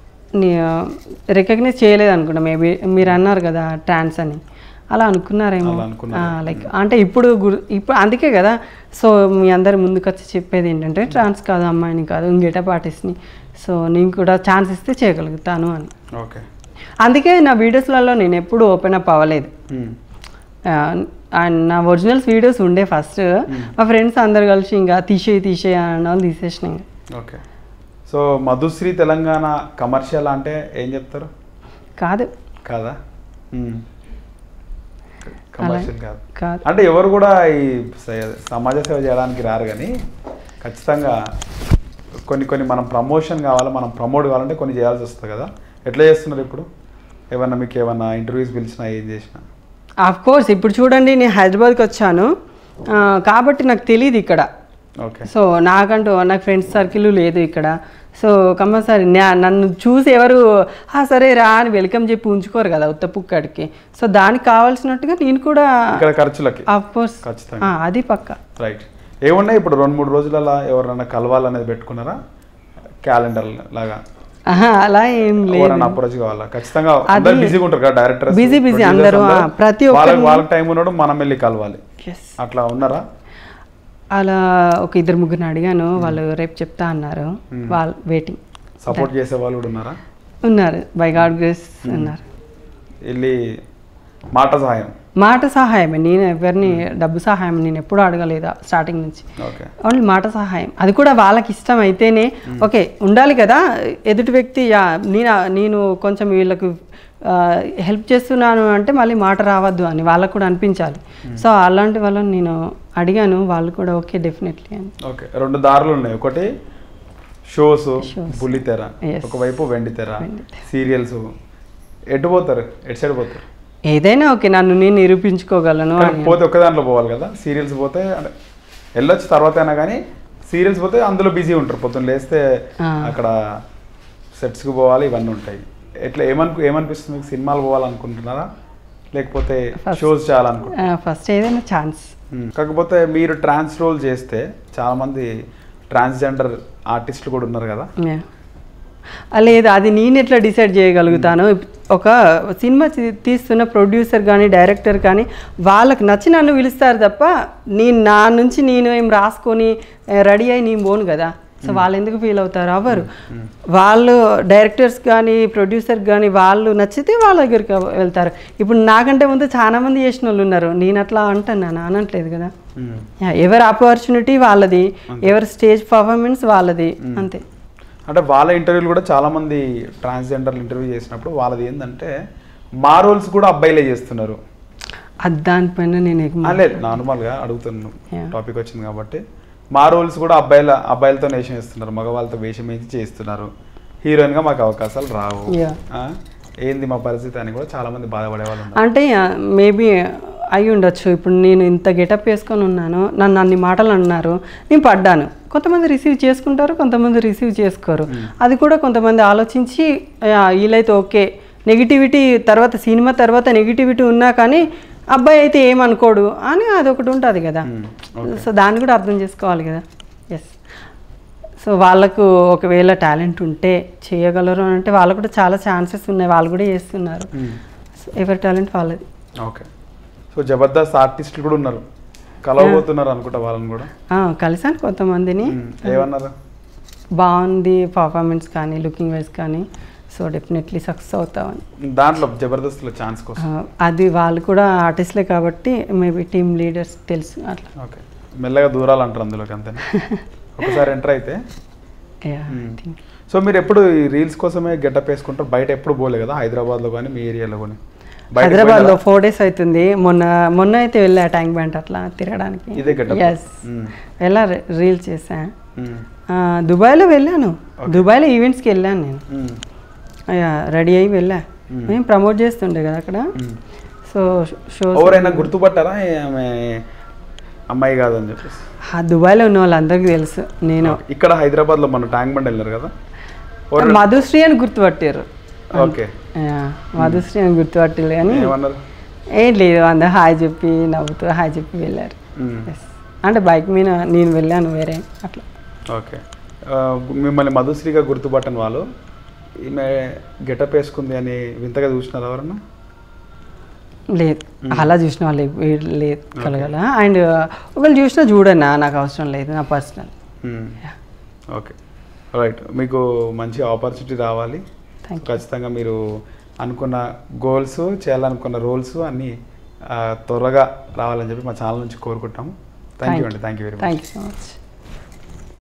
రికగ్నైజ్ చేయలేదు అనుకుంటా మేబీ మీరు అన్నారు కదా ట్రాన్స్ అని అలా అనుకున్నారేమో అలా అనుకున్నారు. లైక్ అంటే ఇప్పుడు గుర్- ఇప్పుడు అందుకే కదా సో మీ అందరి ముందుకు వచ్చి చెప్పేది ఏంటంటే ట్రాన్స్ కాదు అమ్మాయిని కాదు ఇంకేటా ఆర్టిస్ట్ని సో నేను కూడా ఛాన్స్ ఇస్తే చేయగలుగుతాను అని ఓకే అందుకే నా వీడియోస్లలో నేను ఎప్పుడు ఓపెన్ అప్ అవ్వలేదు ఆ, అండ్ నా ఒరిజినల్స్ వీడియోస్ ఉండే ఫస్ట్ మా ఫ్రెండ్స్ అందరు కలిసి ఇంకా తీసేయి తీసేయి అన్న వాళ్ళు తీసేసిన ఇంకా. Okay so Madhushree Telangana commercial అంటే ఏం చెప్తారు కాదు కాదా కమర్షియల్ కాదు కాదు అంటే ఎవరు కూడా ఈ స- సమాజ సేవ చేయడానికి రారు కానీ ఖచ్చితంగా కొన్ని కొన్ని మనం ప్రమోషన్ కావాలి మనం ప్రమోట్ కావాలంటే కొన్ని చేయాల్సి వస్తుంది కదా ఎట్లా చేస్తున్నారు ఇప్పుడు ఏమన్నా మీకు ఏమన్నా ఇంటర్వ్యూస్ పిలిచినా ఏం చేసినా ఆఫ్ కోర్స్ ఇప్పుడు చూడండి నేను హైదరాబాద్కి వచ్చాను ఆ, కాబట్టి నాకు తెలియదు ఇక్కడ ఓకే సో నాకంటూ నాకు ఫ్రెండ్స్ సర్కిల్ లేదు ఇక్కడ సో కంపల్సరీ నా- నన్ను చూసి ఎవరు "ఆ, సరే రా అని వెల్కమ్ చెప్పి ఉంచుకోరు కదా ఉత్త పుక్కడికి సో దానికి కావాల్సినట్టుగా నేను కూడా ఇక్కడ ఖర్చులకి కోర్స్ ఖచ్చితంగా అది పక్క రైట్ ఏమున్నాయి ఇప్పుడు రెండు మూడు రోజులలో ఎవరైనా కలవాలనేది పెట్టుకున్నారా క్యాలెండర్ లాగా ఆహా, అలా ఏం లేదు ఎవరైనా అప్రోచ్ కావాలా ఖచ్చితంగా అందరు బిజీగా ఉంటారు కదా డైరెక్టర్ Busy, busy అందరూ, ఆ, ప్రతి వాళ్ళకి ఒక్కరిని- వాళ్ళకి టైం ఉన్నాడు మనం వెళ్ళి కలవాలి Yes. అట్లా ఉన్నారా అలా ఒక ఇద్దరు ముగ్గురిని అడిగాను వాళ్ళు రేపు చెప్తా అన్నారు వాళ్ళు వెయిటింగ్ సపోర్ట్ చేసే వాళ్ళు కూడా ఉన్నారా ఉన్నారు బై గాడ్ గ్రేస్ ఉన్నారు వెళ్ళి మాట సహాయం మాట సహాయమే నేను ఎవరిని డబ్బు సహాయం నేను ఎప్పుడూ అడగలేదు స్టార్టింగ్ నుంచి ఓకే ఓన్లీ మాట సహాయం అది కూడా వాళ్ళకి ఇష్టం అయితేనే ఓకే ఉండాలి కదా ఎదుటి వ్యక్తి యా, నేను నేను కొంచెం వీళ్ళకు హెల్ప్ చేస్తున్నాను అంటే మళ్ళీ మాట రావద్దు అని వాళ్ళకు కూడా అనిపించాలి సో అలాంటి వాళ్ళని నేను అడిగాను వాళ్ళు కూడా ఓకే డెఫినెట్లీ అని ఓకే రెండు దారులు ఉన్నాయి ఒకటి షోస్ బుల్లితెర Yes. ఒకవైపు వెండితెర సీరియల్స్ ఎటు పోతారు ఎటు సైడ్ పోతారు ఏదైనా ఓకే నన్ను నేను నిరూపించుకోగలను కానీ అని పోతే ఒక్క దాంట్లో పోవాలి కదా సీరియల్స్ పోతే అంటే వెళ్ళొచ్చు తర్వాత అయినా కానీ సీరియల్స్ పోతే అందులో బిజీ ఉంటారు పొద్దున్న లేస్తే ఆ. అక్కడ సెట్స్కి పోవాలి ఇవన్నీ ఉంటాయి ఎట్లా ఏమను ఏమనిపిస్తుంది మీకు సినిమాలు పోవాలనుకుంటున్నారా లేకపోతే షోస్ చేయాలనుకుంటున్నారా ఫస్ట్ ఏదైనా ఛాన్స్ మ్మ్. కాకపోతే మీరు ట్రాన్స్ రోల్ చేస్తే చాలామంది ట్రాన్స్జెండర్ ఆర్టిస్టులు కూడా ఉన్నారు కదా లేదు అది నేను ఎట్లా డిసైడ్ చేయగలుగుతాను ఒక సినిమా తీ- తీస్తున్న ప్రొడ్యూసర్ కానీ డైరెక్టర్ కానీ వాళ్ళకి నచ్చి నన్ను పిలుస్తారు తప్ప నేను నా నుంచి నేను ఏం రాసుకొని రెడీ అయి నేను పోను కదా సో వాళ్ళు ఎందుకు ఫీల్ అవుతారు అవ్వరు వాళ్ళు డైరెక్టర్స్ కానీ ప్రొడ్యూసర్ కానీ వాళ్ళు నచ్చితే వాళ్ళ దగ్గరికి వెళ్తారు ఇప్పుడు నాకంటే ముందు చాలా మంది చేసిన వాళ్ళు ఉన్నారు నేను అట్లా అంటున్నాను అనట్లేదు కదా మ్మ్. యా, ఎవరి ఆపర్చునిటీ వాళ్ళది ఎవరి స్టేజ్ పర్ఫార్మెన్స్ వాళ్ళది అంతే అంటే వాళ్ళ ఇంటర్వ్యూలు కూడా చాలా మంది ట్రాన్స్జెండర్లు ఇంటర్వ్యూ చేసినప్పుడు వాళ్ళది ఏంటంటే మా రోల్స్ కూడా అబ్బాయిలే చేస్తున్నారు అది దానిపైన నేను ఎక్కువ ఆ, లేదు నార్మల్గా అడుగుతున్నాను Yeah. టాపిక్ వచ్చింది కాబట్టి మా రోల్స్ కూడా అబ్బాయిల అబ్బాయిలతో వేషం వేస్తున్నారు మగవాళ్ళతో వేషం వేసి చేస్తున్నారు హీరోయిన్ గా మాకు అవకాశాలు రావు Yeah. ఆ, ఏంది మా పరిస్థితి అని కూడా చాలా మంది బాధపడే వాళ్ళు ఉన్నారు అంటే మేబీ అయి ఉండొచ్చు ఇప్పుడు నేను ఇంత గెటప్ వేసుకొని ఉన్నాను నన్ను అన్ని మాటలు అన్నారు నేను పడ్డాను కొంతమంది రిసీవ్ చేసుకుంటారు కొంతమంది రిసీవ్ చేసుకోరు అది కూడా కొంతమంది ఆలోచించి "ఆ, వీళ్ళైతే ఓకే నెగిటివిటీ తర్వాత సినిమా తర్వాత నెగిటివిటీ ఉన్నా కానీ అబ్బాయి అయితే ఏమనుకోడు అని అదొకటి ఉంటుంది కదా సో దాన్ని కూడా అర్థం చేసుకోవాలి కదా ఎస్ సో వాళ్ళకు ఒకవేళ టాలెంట్ ఉంటే చేయగలరు అని అంటే వాళ్ళకు కూడా చాలా ఛాన్సెస్ ఉన్నాయి వాళ్ళు కూడా చేస్తున్నారు సో ఎవరి టాలెంట్ వాళ్ళది ఓకే సో జబర్దస్త్ ఆర్టిస్టులు కూడా ఉన్నారు కలవబోతున్నారు అనుకుంటా వాళ్ళని కూడా ఆ, కలిసాను కొంతమందిని మ్మ్. ఏమన్నారు బాగుంది పర్ఫార్మెన్స్ కానీ లుకింగ్ వైజ్ కానీ సో డెఫినెట్లీ సక్సెస్ అవుతామని దాంట్లో జబర్దస్త్లో ఛాన్స్ కోసం ఆ, అది వాళ్ళు కూడా ఆర్టిస్ట్లే కాబట్టి మేబీ టీమ్ లీడర్స్ తెలుసు అట్లా ఓకే మెల్లగా దూరాలు అంటారు అందులోకి అంతే ఒకసారి ఎంటర్ అయితే Yeah, I Hmm. think. So మీరు ఎప్పుడు ఈ రీల్స్ కోసమే గెటప్ వేసుకుంటారు బయట ఎప్పుడు పోలే కదా హైదరాబాద్లో కానీ మీ ఏరియాలో కానీ బయటకు హైదరాబాద్లో పోయినారా? ఫోర్ డేస్ అవుతుంది మొన్న మొన్న అయితే వెళ్ళా ట్యాంక్ బ్యాండ్ అట్లా తిరగడానికి ఇదే getup? ఎస్ మ్మ్. వెళ్ళా రీల్స్ చేసా మ్మ్. ఆ, దుబాయ్లో వెళ్ళాను దుబాయ్లో ఈవెంట్స్కి వెళ్ళాను నేను మ్మ్. రెడీ అయ్యి వెళ్ళా Hmm. మేము ప్రమోట్ చేస్తుండే కదా అక్కడ మ్మ్. సో షో ఎవరైనా గుర్తుపట్టారా ఆమె అమ్మాయి కాదని చెప్పేసి దుబాయ్లో ఉన్న వాళ్ళందరికీ తెలుసు నేను ఇక్కడ హైదరాబాద్లో మన ట్యాంక్ బండ్ వెళ్ళారు కదా ఎవరు- మధుశ్రీ అని గుర్తుపట్టారు ఓకే యా, మధుశ్రీ అని గుర్తుపట్టారు కానీ ఏమన్నారు ఏం లేదు అందరు హాయ్ చెప్పి నవ్వుతూ హాయ్ చెప్పి వెళ్ళారు మ్మ్. Yes. అంటే బైక్ మీద నేను వెళ్ళాను వేరే అట్లా ఓకే ఆ, మిమ్మల్ని మధుశ్రీగా గుర్తుపట్టని వాళ్ళు ఈమె గెటప్ వేసుకుంది అని వింతగా చూసినారు ఎవరన్నా లేదు అలా చూసిన వాళ్ళు ఎవ- లేదు కలగల అండ్ ఒకవేళ చూసినా చూడన్నా నాకు అవసరం లేదు నా పర్సనల్ మ్మ్. ఓకే రైట్ మీకు మంచి ఆపర్చునిటీ రావాలి థ్యాంక్ యూ ఖచ్చితంగా మీరు అనుకున్న గోల్స్ చేయాలనుకున్న రోల్స్ అన్నీ ఆ, త్వరగా రావాలని చెప్పి మా ఛానల్ నుంచి కోరుకుంటాము థ్యాంక్ యూ అండి thank you very much thank you so much